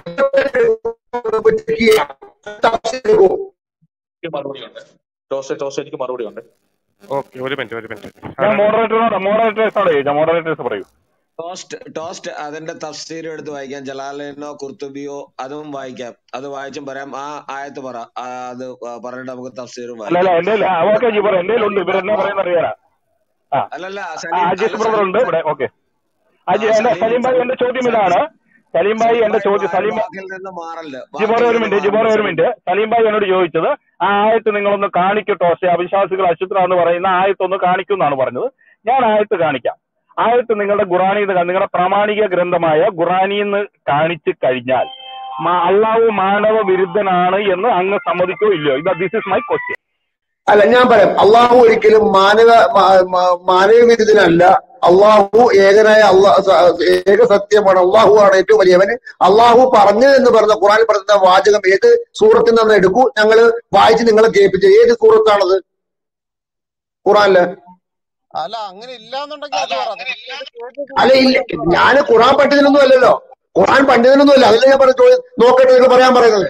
S1: ചെക്ക് ചെയ്യാം. തഫ്സീർ എടുക്കൂ.
S11: എനിക്ക് മറുപടി ഉണ്ട് ടോസ് ടോസ് എനിക്ക് മറുപടി ഉണ്ട്
S7: ഓക്കെ ഒരു മിനിറ്റ് ഒരു മിനിറ്റ്
S3: ഞാൻ മോഡറേറ്ററിനോട് മോഡറേറ്റേഴ്സോട് ചോദിച്ചാൽ മോഡറേറ്റേഴ്സ് പറയൂ
S12: ടോസ്റ്റ് ടോസ്റ്റ് അതിന്റെ തഫ്സീർ എടുത്ത് വായിക്കാം ജലാലിനോ കുർത്തുബിയോ അതും വായിക്കാം അത് വായിച്ചും പറയാം ആ ആയത്ത് പറ ആ, അത് പറഞ്ഞിട്ട് നമുക്ക് തഫ്സീറും
S3: അല്ല അല്ല
S12: വായിക്കാം
S3: എന്റെ ഓക്കെ ജിബർ എന്റെ ഉണ്ട് ഇവരെന്നാ പറയുന്ന അറിയാനാ ആ
S12: അല്ലല്ല
S3: ആ,
S12: സലീം
S3: അജീഷ്
S12: അല്ല
S3: ബ്രദർ
S12: സലീം
S3: ഉണ്ട് ഇവിടെ ഓക്കെ അജി
S12: ആ
S3: എന്റെ
S12: സലീം
S3: സലീം ഭായി എന്റെ ചോദ്യം
S12: സലീം
S3: ഇതാണ് സലീം ഭായി
S12: സലീം
S3: എന്റെ
S12: ഭായി
S3: ചോദ്യം
S12: വാ-
S3: സലീം
S12: വാക്കിൽ നിന്ന് മാറല്ലേ
S3: ജിബോർ
S12: വാക്കിൽ
S3: ഒരു
S12: നിന്ന്
S3: മിനിറ്റ് ജിബോർ
S12: മാറല്ലേ
S3: ഒരു
S12: സലീം
S3: മിനിറ്റ് സലീം ഭായി എന്നോട് ചോദിച്ചത് ആ ആയത്ത് നിങ്ങളൊന്ന് കാണിക്കട്ടോ പക്ഷേ അവിശ്വാസികൾ അശുദ്ധ എന്ന് പറയുന്ന ആയത്ത് ഒന്ന് കാണിക്കും എന്നാണ് പറഞ്ഞത് ഞാൻ ആയത്ത് കാണിക്കാം ആയത്ത് നിങ്ങളുടെ ഖുറാനിൽ നിന്ന് നിങ്ങളുടെ പ്രാമാണിക ഗ്രന്ഥമായ ഖുറാനിൽ നിന്ന് കാണിച്ചു കഴിഞ്ഞാൽ മാ- അള്ളാഹു മാനവ വിരുദ്ധനാണ് എന്ന് അങ്ങ് സമ്മതിക്കോ ഇല്ലയോ ഇത് ദിസ് ഇസ് മൈ ക്വസ്റ്റ്യൻ
S1: അല്ല ഞാൻ പറയാം അള്ളാഹു ഒരിക്കലും മാനവ മാ- മാ- മാനവ വിരുദ്ധനല്ല അള്ളാഹു ഏകനായ അള്ളാഹ് ഏക സത്യമാണ് അള്ളാഹു ആണ് ഏറ്റവും വലിയവന് അള്ളാഹു പറഞ്ഞു എന്ന് പറഞ്ഞ ഖുറാൻ പറഞ്ഞ വാചകം ഏത് സൂറത്തിൽ നിന്ന് എടുക്കൂ ഞങ്ങൾ വായിച്ച് നിങ്ങളെ കേൾപ്പിച്ച ഏത് സൂറത്താണത് ഖുറാനില്
S13: അല്ല അങ്ങനെ ഇല്ലാന്നുണ്ടെങ്കിൽ അത് പറ നിനക്ക് ഇത് കേട്ടിട്ട്
S1: അല്ല ഇല്ല ഞാൻ ഖുറാൻ പണ്ഡിതനൊന്നും അല്ലല്ലോ ഖുറാൻ പണ്ഡിതനൊന്നും അല്ല അതല്ല ഞാൻ പറഞ്ഞ ചോദ്യം നോക്കട്ടെ നിങ്ങൾ പറയാൻ പറയുന്നത്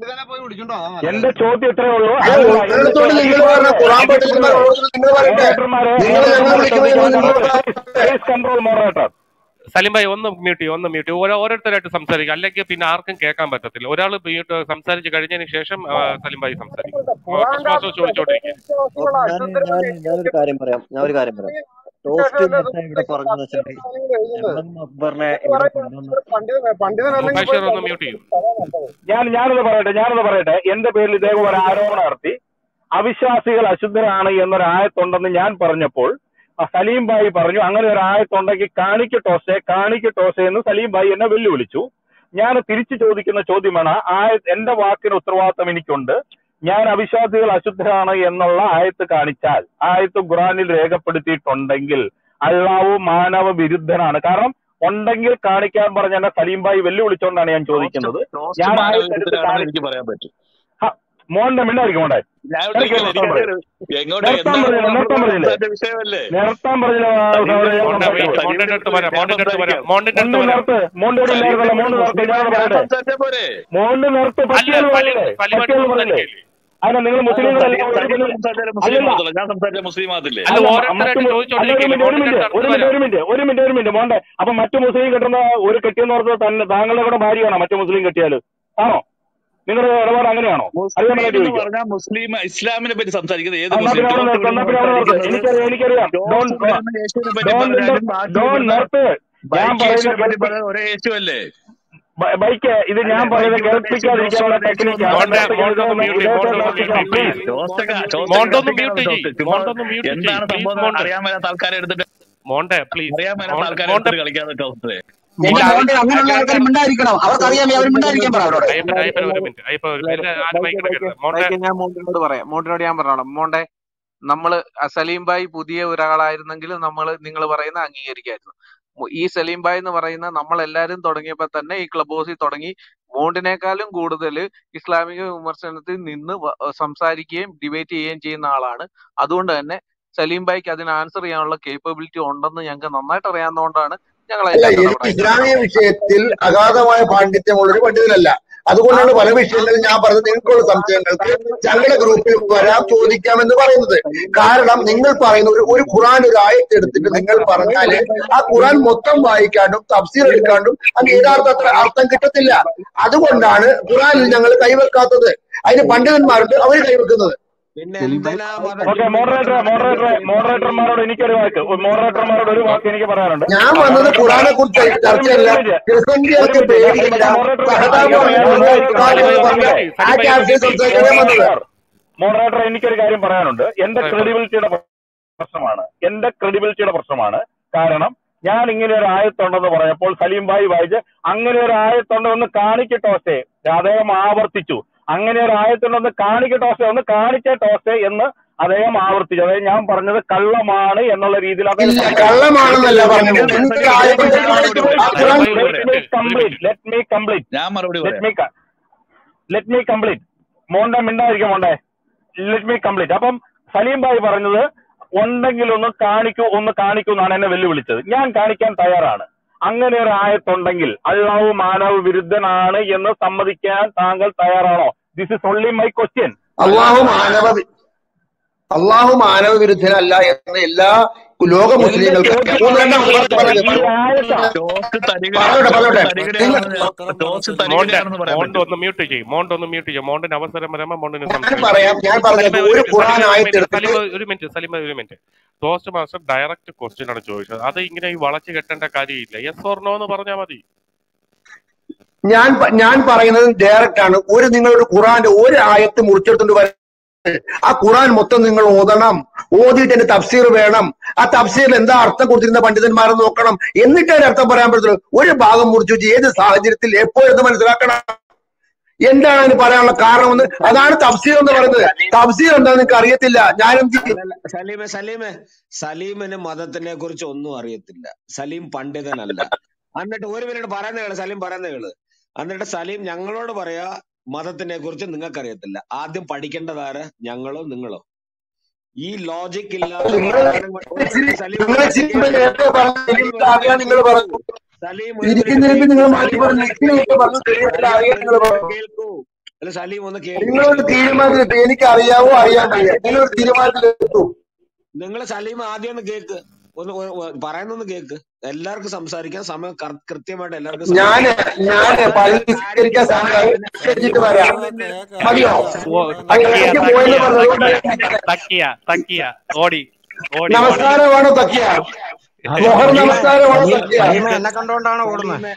S13: പണ്ഡിതനെ പോയി വിളിച്ചോണ്ടോ അതാ
S3: എന്റെ
S13: നല്ലത്
S3: ചോദ്യം ഇത്രേ ഉള്ളൂ
S1: അത്
S3: അതല്ല എന്റെ
S1: ഉള്ളിടത്തോട്
S3: ചോ-
S1: നിങ്ങൾ പറഞ്ഞ ഖുറാൻ പണ്ഡിതന്മാരോട് നിങ്ങൾ പറയട്ടെ
S3: മോഡറേറ്റർമാരെ
S1: നിങ്ങൾ ഞങ്ങൾ
S3: മോഡറേറ്റർമാരെ
S1: വിളിക്കുമ്പോൾ നിങ്ങൾ
S3: പ്ലീസ് കൺട്രോൾ മോഡറേറ്റർ
S7: സലിം ഭായി ഒന്ന് മ്യൂട്ട് ചെയ്യും ഒന്ന് മ്യൂട്ട് ചെയ്യും ഓരോ ഓരോരുത്തരായിട്ട് സംസാരിക്കും അല്ലെങ്കിൽ പിന്നെ ആർക്കും കേൾക്കാൻ പറ്റത്തില്ല ഒരാൾ മ്യൂട്ട് സംസാരിച്ച് കഴിഞ്ഞതിന് ശേഷം ആ, സലിം ഭായി സംസാരിക്കും ക്രിസ്മസ് ചോദിച്ചോണ്ടിരിക്കും
S10: ഞാൻ ഞാൻ ഞാനൊരു കാര്യം പറയാം ഞാൻ ഒരു കാര്യം പറയാം ടോസ്റ്റ് നേരത്തെ ഇവിടെ പറഞ്ഞതെന്ന് വെച്ചാല് എം എം അക്ബറിനെ ഇവിടെ കൊണ്ടുവന്ന്
S13: പണ്ഡിതൻ പണ്ഡിതനല്ലെങ്കിൽ
S7: മുബാഷിർ
S13: പോയി
S7: ഒന്ന് മ്യൂട്ട് ചെയ്യും
S3: ഞാൻ ഞാനൊന്ന് പറയട്ടെ ഞാനൊന്ന് പറയട്ടെ എന്റെ പേരിൽ ഇദ്ദേഹം ഒരു ആരോപണം നടത്തി അവിശ്വാസികൾ അശുദ്ധരാണ് എന്നൊരു ആയത്തുണ്ടെന്ന് ഞാൻ പറഞ്ഞപ്പോൾ ആ സലീം ഭായി പറഞ്ഞു അങ്ങനെ ഒരു ആയത്തുണ്ടെങ്കിൽ കാണിക്ക് ടോസെ കാണിക്ക് ടോസെ എന്ന് സലീം ഭായി എന്നെ വെല്ലുവിളിച്ചു ഞാൻ തിരിച്ചു ചോദിക്കുന്ന ചോദ്യമാണ് ആയ എന്റെ വാക്കിന് ഉത്തരവാദിത്തം എനിക്കുണ്ട് ഞാൻ അവിശ്വാസികൾ അശുദ്ധരാണ് എന്നുള്ള ആയത്ത് കാണിച്ചാൽ ആയത്ത് ഖുറാനിൽ രേഖപ്പെടുത്തിയിട്ടുണ്ടെങ്കിൽ അള്ളാഹു മാനവ വിരുദ്ധനാണ് കാരണം ഉണ്ടെങ്കിൽ കാണിക്കാൻ പറഞ്ഞ എന്നെ സലീം ഭായി വെല്ലുവിളിച്ചുകൊണ്ടാണ് ഞാൻ
S11: ടോസ്റ്റ്
S3: ചോദിക്കുന്നത്
S11: ടോസ്റ്റ്
S3: ഞാൻ ആയത്തെടുത്ത്
S11: മാനവികത്തിലാണെന്ന്
S3: കാണിച്ചു
S11: എനിക്ക് പറയാൻ പറ്റും
S3: ഹ, മോന്റെ മിണ്ടായിരിക്കും മോണ്ടെ
S11: ഞാൻ
S3: ഇടയ്ക്ക്
S11: ചോദിക്കട്ടെ
S3: നിർത്താൻ പറയും
S11: എനിക്കറിയാം എങ്ങോട്ട്
S3: നിർത്താൻ
S11: എന്താണ്
S3: പറഞ്ഞില്ല നിർത്താൻ
S11: നമ്മുടെ
S3: പറഞ്ഞില്ലേ
S11: സംസാരത്തിന്റെ വിഷയമല്ലേ
S3: നിർത്താൻ പറഞ്ഞില്ല സഹോദരൻ ഞാൻ
S7: മോണ്ട
S3: സംസാരിച്ചു
S7: വെയിറ്റ് മോണ്ടിന്റെ അടുത്ത് വരാം മോണ്ടിന്റെ അടുത്ത് വരാം മോണ്ടിന്റെ അടുത്ത്
S3: മോണ്ട്
S7: വരാം
S3: നിർത്ത് മോണ്ട് ഇവിടെ ഇല്ലായിരുന്നല്ലോ മോണ്ട് നിർത്ത് ഞാൻ
S11: ഞാൻ
S3: പറയട്ടെ
S11: സംസാരിച്ച പോരെ
S3: മോണ്ട് നിർത്ത്
S7: അല്ല
S3: പറ്റിയെന്ന്
S7: സലിം
S3: പറഞ്ഞില്ലേ
S7: സലിമായിട്ട്
S3: പറ്റിയെന്ന് പറഞ്ഞില്ലേ
S7: സംസാരിക്കില്ലേ
S3: അതിനെ നിങ്ങൾ
S11: അത്
S3: മുസ്ലിങ്ങളെല്ലാം ഒരു
S11: സലീം
S3: ഇതിന്
S11: സംസാരിച്ചാലും മുസ്ലിം
S3: അല്ലല്ല
S11: ആകത്തുള്ളൂ ഞാൻ സംസാരിച്ച മുസ്ലിം ആകത്തില്ലേ
S7: അല്ല
S3: അല്ലല്ല മറ്റു
S7: ഓരോരുത്തരായിട്ട്
S3: മു- അല്ല ഒരു
S7: ചോദിച്ചോണ്ടിരിക്കില്ലേ
S3: മിനിറ്റ് ഒരു
S7: മോണ്ടിന്റെ
S3: മിനിറ്റ്
S7: അടുത്ത്
S3: ഒരു
S7: വരാം
S3: മിനിറ്റ് ഒരു മിനിറ്റ് ഒരു മിനിറ്റ് മോണ്ടെ അപ്പൊ മറ്റു മുസ്ലിം കിട്ടുന്ന ഒരു കെട്ടിയെന്ന് പറഞ്ഞത് തന്നെ താങ്കളുടെ കൂടെ ഭാര്യയാണോ മറ്റു മുസ്ലിം കെട്ടിയാല് ആണോ നിങ്ങളുടെ ഇടപാട് അങ്ങനെയാണോ അറിയാൻ
S11: മുസ്ലിം
S3: വേണ്ടി
S11: എന്ന്
S3: ചോദിക്കും
S11: പറഞ്ഞാൽ മുസ്ലിം ഇസ്ലാമിനെ പറ്റി സംസാരിക്കുന്നത് ഏത്
S3: എന്നാ
S11: മുസ്ലിം
S3: പിന്നെ അവിടെ
S11: ടോസ്റ്റ്
S3: നിർത്ത്
S11: ഇവിടെ
S3: എന്നാ പിന്നെ അവിടെ നിർത്ത്
S11: സംസാരിക്കുന്നത്
S3: എനിക്കറിയാം എനിക്കറിയാം ഡോൺ
S11: ടോസ്റ്റ് ഇവിടെ നിന്ന് യേശുവിനെ പറ്റി
S3: ഡോൺ
S11: പറഞ്ഞാലും ബാക്കി
S3: ഡോൺ
S11: ഇവിടുന്ന്
S3: നിർത്ത് ഞാൻ
S11: ബൈക്ക് യേശുവിനെ
S3: പറയുന്നത്
S11: പറ്റി
S3: കേൾപ്പി
S11: പറഞ്ഞത് ഒരേ യേശു അല്ലേ
S3: ബ- ബൈക്ക് ഇത് ഞാൻ
S11: അല്ലേ
S3: പറയുന്നത്
S11: ബൈക്ക് ഇവിടെ യേശു ടോസ്റ്റ്
S3: കേൾപ്പിക്കാതിരിക്കാനുള്ള
S11: ഇവിടെ യേശു
S3: ടെക്നിക്കാണ്
S11: ഒന്നും
S7: മോണ്ടെ
S3: ഇദ്ദേഹത്തെ
S7: മോണ്ടൊന്ന് മ്യൂട്ട്
S3: നശിപ്പിക്കാൻ
S7: ചെയ്യ്
S3: പ്ലീസ്
S7: പ്ലീസ്
S11: ടോസ്റ്റ്
S7: മോണ്ടൊന്ന്
S11: ടോസ്റ്റ്
S7: മ്യൂട്ട് ചെയ്യ്
S11: ചുമ്മാ
S7: മോണ്ടെ
S11: എന്താണ്
S7: പ്ലീസ് മോണ്ടെ
S11: സംഭവം അറിയാൻ മേലാത്ത ആൾക്കാരെ എടുത്തിട്ട്
S7: മോണ്ടെ പ്ലീസ്
S11: അറിയാൻ മേലാത്ത
S7: മോണ്ടെ
S11: ആൾക്കാരെ
S7: മോണ്ടെ
S11: എടുത്തിട്ട് കളിക്കാതെ ടോസ്റ്റ്
S2: എന്റെ
S7: മോണ്ടെ
S2: മോണ്ടെ അങ്ങനെയുള്ള ആൾക്കാർ മിണ്ടായിരിക്കണം അവർക്ക് അറിയാമേ അവർ മിണ്ടായിരിക്കാൻ പറ അവരോട്
S7: അയ്യപ്പൻ അയ്യപ്പൻ ഒരു മിനിറ്റ് അയ്യപ്പൻ ഒരു എല്ലാ ആരും മൈക്ക് എടുക്കരുത് മോണ്ടെ
S9: ബൈക്ക് ഞാൻ മോണ്ടിനോട് പറയാം മോണ്ടിനോട് ഞാൻ പറഞ്ഞോളാം മോണ്ടെ നമ്മള് ആ സലീം ഭായ് പുതിയ ഒരാളായിരുന്നെങ്കിൽ നമ്മൾ നിങ്ങൾ പറയുന്ന അംഗീകരിക്കായിരുന്നു മു- ഈ സലീം ഭായ് എന്ന് പറയുന്ന നമ്മൾ എല്ലാവരും തുടങ്ങിയപ്പോ തന്നെ ഈ ക്ലബ് ഹൗസിൽ തുടങ്ങി മോണ്ടിനേക്കാളും കൂടുതൽ ഇസ്ലാമിക വിമർശനത്തിൽ നിന്ന് വ- സംസാരിക്കുകയും ഡിബേറ്റ് ചെയ്യുകയും ചെയ്യുന്ന ആളാണ് അതുകൊണ്ട് തന്നെ സലീം ഭായ്ക്ക് അതിന് ആൻസർ ചെയ്യാനുള്ള കേപ്പബിലിറ്റി ഉണ്ടെന്ന് ഞങ്ങൾക്ക് നന്നായിട്ട് അറിയാവുന്നതുകൊണ്ടാണ് ഞങ്ങൾ
S1: അല്ല
S9: അതിനകത്ത്
S1: എനിക്ക്
S9: ഇടപെടാൻ
S1: ഇസ്ലാമിക വിഷയത്തിൽ അഗാധമായ പാണ്ഡിത്യമുള്ള ഒരു പണ്ഡിതനല്ല അതുകൊണ്ടാണ് പല വിഷയങ്ങളിൽ ഞാൻ പറഞ്ഞത് നിങ്ങൾക്കുള്ള സംശയങ്ങൾക്ക് ഞങ്ങളുടെ ഗ്രൂപ്പിൽ വരാം ചോദിക്കാമെന്ന് പറയുന്നത് കാരണം നിങ്ങൾ പറയുന്ന ഒരു ഒരു ഖുറാൻ ഒരു ആയത്ത് എടുത്തിട്ട് നിങ്ങൾ പറഞ്ഞാല് ആ ഖുറാൻ മൊത്തം വായിക്കാണ്ടും തഫ്സീർ എടുക്കാണ്ടും അതിന് യഥാർത്ഥ അത്ര അർത്ഥം കിട്ടത്തില്ല അതുകൊണ്ടാണ് ഖുറാനിൽ ഞങ്ങൾ കൈവെക്കാത്തത് അതിന് പണ്ഡിതന്മാരുണ്ട് അവര് കൈവെക്കുന്നത്
S12: പിന്നെ
S9: സലീം ഭായ്
S12: എന്തിനാ
S3: ഓക്കെ
S12: മതത്തിന്റെ
S3: മോഡറേറ്റർ മോഡറേറ്റർ മോഡറേറ്റർമാരോട് എനിക്കൊരു വാക്ക് മോഡറേറ്റർമാരോട് ഒരു വാക്ക് എനിക്ക് പറയാനുണ്ട്
S1: ഞാൻ
S3: ആ
S1: വന്നത്
S3: മോഡറേറ്റർമാരെ
S1: ഖുറാനെ കുറിച്ച്
S3: ഒരു ഒരു മിനിറ്റ്
S1: ചർച്ചയല്ല
S3: ഒരു മിനിറ്റ് ഒരു
S1: ക്രിസ്ത്യൻസികൾക്ക്
S3: മിനിറ്റ് ഞാൻ
S1: പേടിയില്ല
S3: മോഡറേറ്റർ
S1: സഹതാപമുണ്ട്
S3: അയ്യോ
S7: സലിം
S3: ഞാൻ
S7: ഭായി
S1: ആ ക്യാപ്ഷൻ സംസാരിക്കാൻ വന്നത്
S7: ഒന്ന് മ്യൂട്ട് ചെയ്യ് സലിം ഭായി ഒന്ന് മ്യൂട്ട് ചെയ്യ്
S3: മോഡറേറ്റർ മോഡറേറ്റർ എനിക്കൊരു കാര്യം പറയാനുണ്ട് എന്റെ
S7: പറയൂ പറയൂ
S3: ക്രെഡിബിലിറ്റിയുടെ പ്രശ്നമാണ് എന്റെ ക്രെഡിബിലിറ്റിയുടെ പ്രശ്നമാണ് കാരണം ഞാൻ ഇങ്ങനെ ഒരു ആയത്തുണ്ടെന്ന് പറഞ്ഞപ്പോൾ സലീം ഭായി വായിച്ച് അങ്ങനെ ഒരു ആയത്തുണ്ടെന്ന് കാണിക്കട്ടോസെ അദ്ദേഹം ആവർത്തിച്ചു അങ്ങനെ ഒരു ആയത്തുണ്ടെന്ന് കാണിക്കട്ടോസെ ഒന്ന് കാണിച്ച ടോസെ എന്ന് അദ്ദേഹം ആവർത്തിച്ചു അതായത് ഞാൻ പറഞ്ഞത് കള്ളമാണ് എന്നുള്ള രീതിയിൽ അദ്ദേഹം
S1: ഇല്ല
S3: സംസാരിച്ചു
S1: കള്ളമാണെന്നല്ല പറഞ്ഞത്
S11: സലീം
S1: എന്തൊരു
S11: സലീം
S1: ആയത്ത്
S11: ഞാൻ
S1: കാണിച്ചു
S11: മറുപടി
S1: ആ
S11: പറയാം
S1: ഖുറാൻ
S11: ഞാൻ
S3: ലെറ്റ്
S11: മറുപടി പറയാം
S3: മീ
S7: ഒരു
S3: complete
S7: minute
S3: let me complete
S11: ഞാൻ മറുപടി
S3: ലെറ്റ്
S11: പറയാം
S3: മീ ലെറ്റ് മീ കംപ്ലീറ്റ് മോണ്ടെ മിണ്ടായിരിക്കും മോണ്ടെ ലെറ്റ് മീ കംപ്ലീറ്റ് അപ്പം സലീം ഭായി പറഞ്ഞത് ഉണ്ടെങ്കിൽ ഒന്ന് കാണിക്കൂ ഒന്ന് കാണിക്കൂ എന്നാണ് എന്നെ വെല്ലുവിളിച്ചത് ഞാൻ കാണിക്കാൻ തയ്യാറാണ് അങ്ങനെ ഒരു ആയത്തുണ്ടെങ്കിൽ അള്ളാഹു മാനവ വിരുദ്ധനാണ് എന്ന് സമ്മതിക്കാൻ താങ്കൾ തയ്യാറാണോ this is only my question
S1: അള്ളാഹു മാനവ അള്ളാഹു മാനവ വിരുദ്ധനല്ല എന്ന് എല്ലാ ലോക
S3: എന്റെ
S1: മുസ്ലിങ്ങൾക്ക്
S3: ചോദ്യം
S1: ഒന്ന് രണ്ടാമത്
S3: പറഞ്ഞത്
S1: പറഞ്ഞു
S3: ഈ
S1: പറഞ്ഞു
S3: ആയത്താ
S11: ടോസ്റ്റ് തരികിട
S1: പറഞ്ഞോട്ടെ
S11: ടോസ്റ്റ്
S1: പറഞ്ഞോട്ടെ
S11: തരികിടയാണെന്ന്
S1: നിങ്ങൾ
S11: ഞാൻ- ടോസ്റ്റ്
S7: മോണ്ടെ
S11: തരികിടയാണെന്ന് പറയാൻ
S7: മോണ്ട്
S11: പറ്റും
S7: ഒന്ന് മ്യൂട്ട് ചെയ്യും മോണ്ട് ഒന്ന് മ്യൂട്ട് ചെയ്യും മോണ്ടിന് അവസരം വരുമ്പോ മോണ്ടിന്
S1: ഞാൻ
S7: സംസാരിക്കാം
S1: പറയാം ഞാൻ
S7: സലിമ
S1: പറഞ്ഞത്
S7: ഒരു
S1: ഒരു
S7: മിനിറ്റ്
S1: ഖുറാൻ
S7: സലിമ ഒരു മിനിറ്റ്
S1: ആയത്തെടുത്തിട്ട്
S7: സലിമ ഒരു മിനിറ്റ് സലിമ ഒരു minute toast master direct question ആണ് ചോദിച്ചത് അത് ഇങ്ങനെ ഈ വളച്ച് കെട്ടേണ്ട കാര്യമില്ല യെസ് ഓർ നോ എന്ന് പറഞ്ഞാൽ മതി
S1: ഞാൻ പ- ഞാൻ പറയുന്നത് ഡയറക്റ്റ് ആണ് ഒരു നിങ്ങളൊരു ഖുറാന്റെ ഒരു ആയത്ത് മുറിച്ചെടുത്തുകൊണ്ട് വര ആ ഖുറാൻ മൊത്തം നിങ്ങൾ ഓതണം ഓതിയിട്ട് എന്റെ തഫ്സീർ വേണം ആ തഫ്സീറിൽ എന്താ അർത്ഥം കൊടുത്തിരുന്ന പണ്ഡിതന്മാരെ നോക്കണം എന്നിട്ട് അതിന്റെ അർത്ഥം പറയാൻ പറ്റുള്ളൂ ഒരു ഭാഗം മുറിച്ചു വെച്ച് ഏത് സാഹചര്യത്തിൽ എപ്പോഴെന്ന് മനസ്സിലാക്കണം എന്താണ് അതിന് പറയാനുള്ള കാരണമെന്ന് അതാണ് തഫ്സീർ എന്ന് പറയുന്നത് തഫ്സീർ എന്താ നിങ്ങൾക്ക് അറിയത്തില്ല ഞാൻ എന്ത് ചെയ്യും?
S12: അല്ലല്ല സലീമെ സലീമെ സലീമിന് മതത്തിനെ കുറിച്ച് ഒന്നും അറിയത്തില്ല സലീം പണ്ഡിതനല്ല എന്നിട്ട് ഒരു മിനിറ്റ് പറയുന്ന കേള് സലീം പറയുന്ന കേള് എന്നിട്ട് സലീം ഞങ്ങളോട് പറയാ മതത്തിനെ കുറിച്ച് നിങ്ങൾക്ക് അറിയത്തില്ല ആദ്യം പഠിക്കേണ്ടതാര് ഞങ്ങളോ നിങ്ങളോ ഈ ലോജിക് ഇല്ലാത്ത
S1: നിങ്ങൾ
S12: വർത്തമാനം കൊണ്ട് ഒരു മിനിറ്റ് സലീം ഒരു
S1: നിങ്ങൾ
S12: മിനിറ്റ്
S1: ചിരിക്കുമ്പോൾ
S12: കേൾക്ക്
S1: നേരത്തെ പറഞ്ഞു
S12: സലീം
S1: എനിക്ക്
S12: ഒരു
S1: അറിയാൻ
S12: മിനിറ്റ്
S1: നിങ്ങൾ
S12: കേൾക്കൂ
S1: പറഞ്ഞു
S12: സലീം ഒരു മിനിറ്റ്
S1: ഇരിക്കുന്നതിന്
S12: കേൾക്കൂ
S1: നിങ്ങൾ മാറ്റി
S12: സലീം ഒരു
S1: പറഞ്ഞു
S12: മിനിറ്റ്
S1: ഇരിക്കുന്നതിന് പറഞ്ഞു
S12: കേൾക്കൂ
S1: ശരിയല്ല
S12: സലീം
S1: അറിയാൻ
S12: ഒരു
S1: നിങ്ങൾ
S12: മിനിറ്റ്
S1: പറഞ്ഞു
S12: കേൾക്കൂ അല്ല സലീം ഒന്ന് കേൾക്ക്
S1: നിങ്ങളൊരു
S12: സലീം
S1: തീരുമാനത്തിലെത്തും എനിക്ക് അറിയാവോ അറിയാൻ വയ്യ നിങ്ങളൊരു തീരുമാനത്തിലെത്തും
S12: നിങ്ങൾ സലീം ആദ്യം ഒന്ന് കേക്ക് ഒന്ന് ഒ- ഒ- പറയുന്നൊന്ന് കേക്ക് എല്ലാവർക്കും സംസാരിക്കാൻ സമയം കറ- കൃത്യമായിട്ട് എല്ലാവർക്കും
S1: ഞാന്
S12: സംസാരിക്കാം
S1: ഞാന്
S12: അപ്പൊ
S1: പള്ളി
S12: കാര്യം
S1: നിസ്കരിക്കാൻ സമയം
S12: പിന്നെ
S1: നിസ്കരിച്ചിട്ട് വരാം
S12: സലീമിന്റെ
S1: മതിയോ
S7: ഓ,
S1: അത്
S7: തക്കിയ
S1: ഇടയ്ക്ക്
S7: തക്കിയ
S1: പോയെന്ന് പറഞ്ഞു അതുകൊണ്ട്
S7: തക്കിയ തക്കിയ തക്കിയ ഓടി ഓടി ഓടി
S1: നമസ്കാരമാണോ തക്കിയ മോഹർ
S12: സലീമെ
S1: നമസ്കാരമാണോ
S12: സലീം
S1: തക്കിയ
S12: സലീമെ
S14: സലീമെ എന്നെ കണ്ടോണ്ടാണ് ഓടുന്നത്
S12: സലീമെ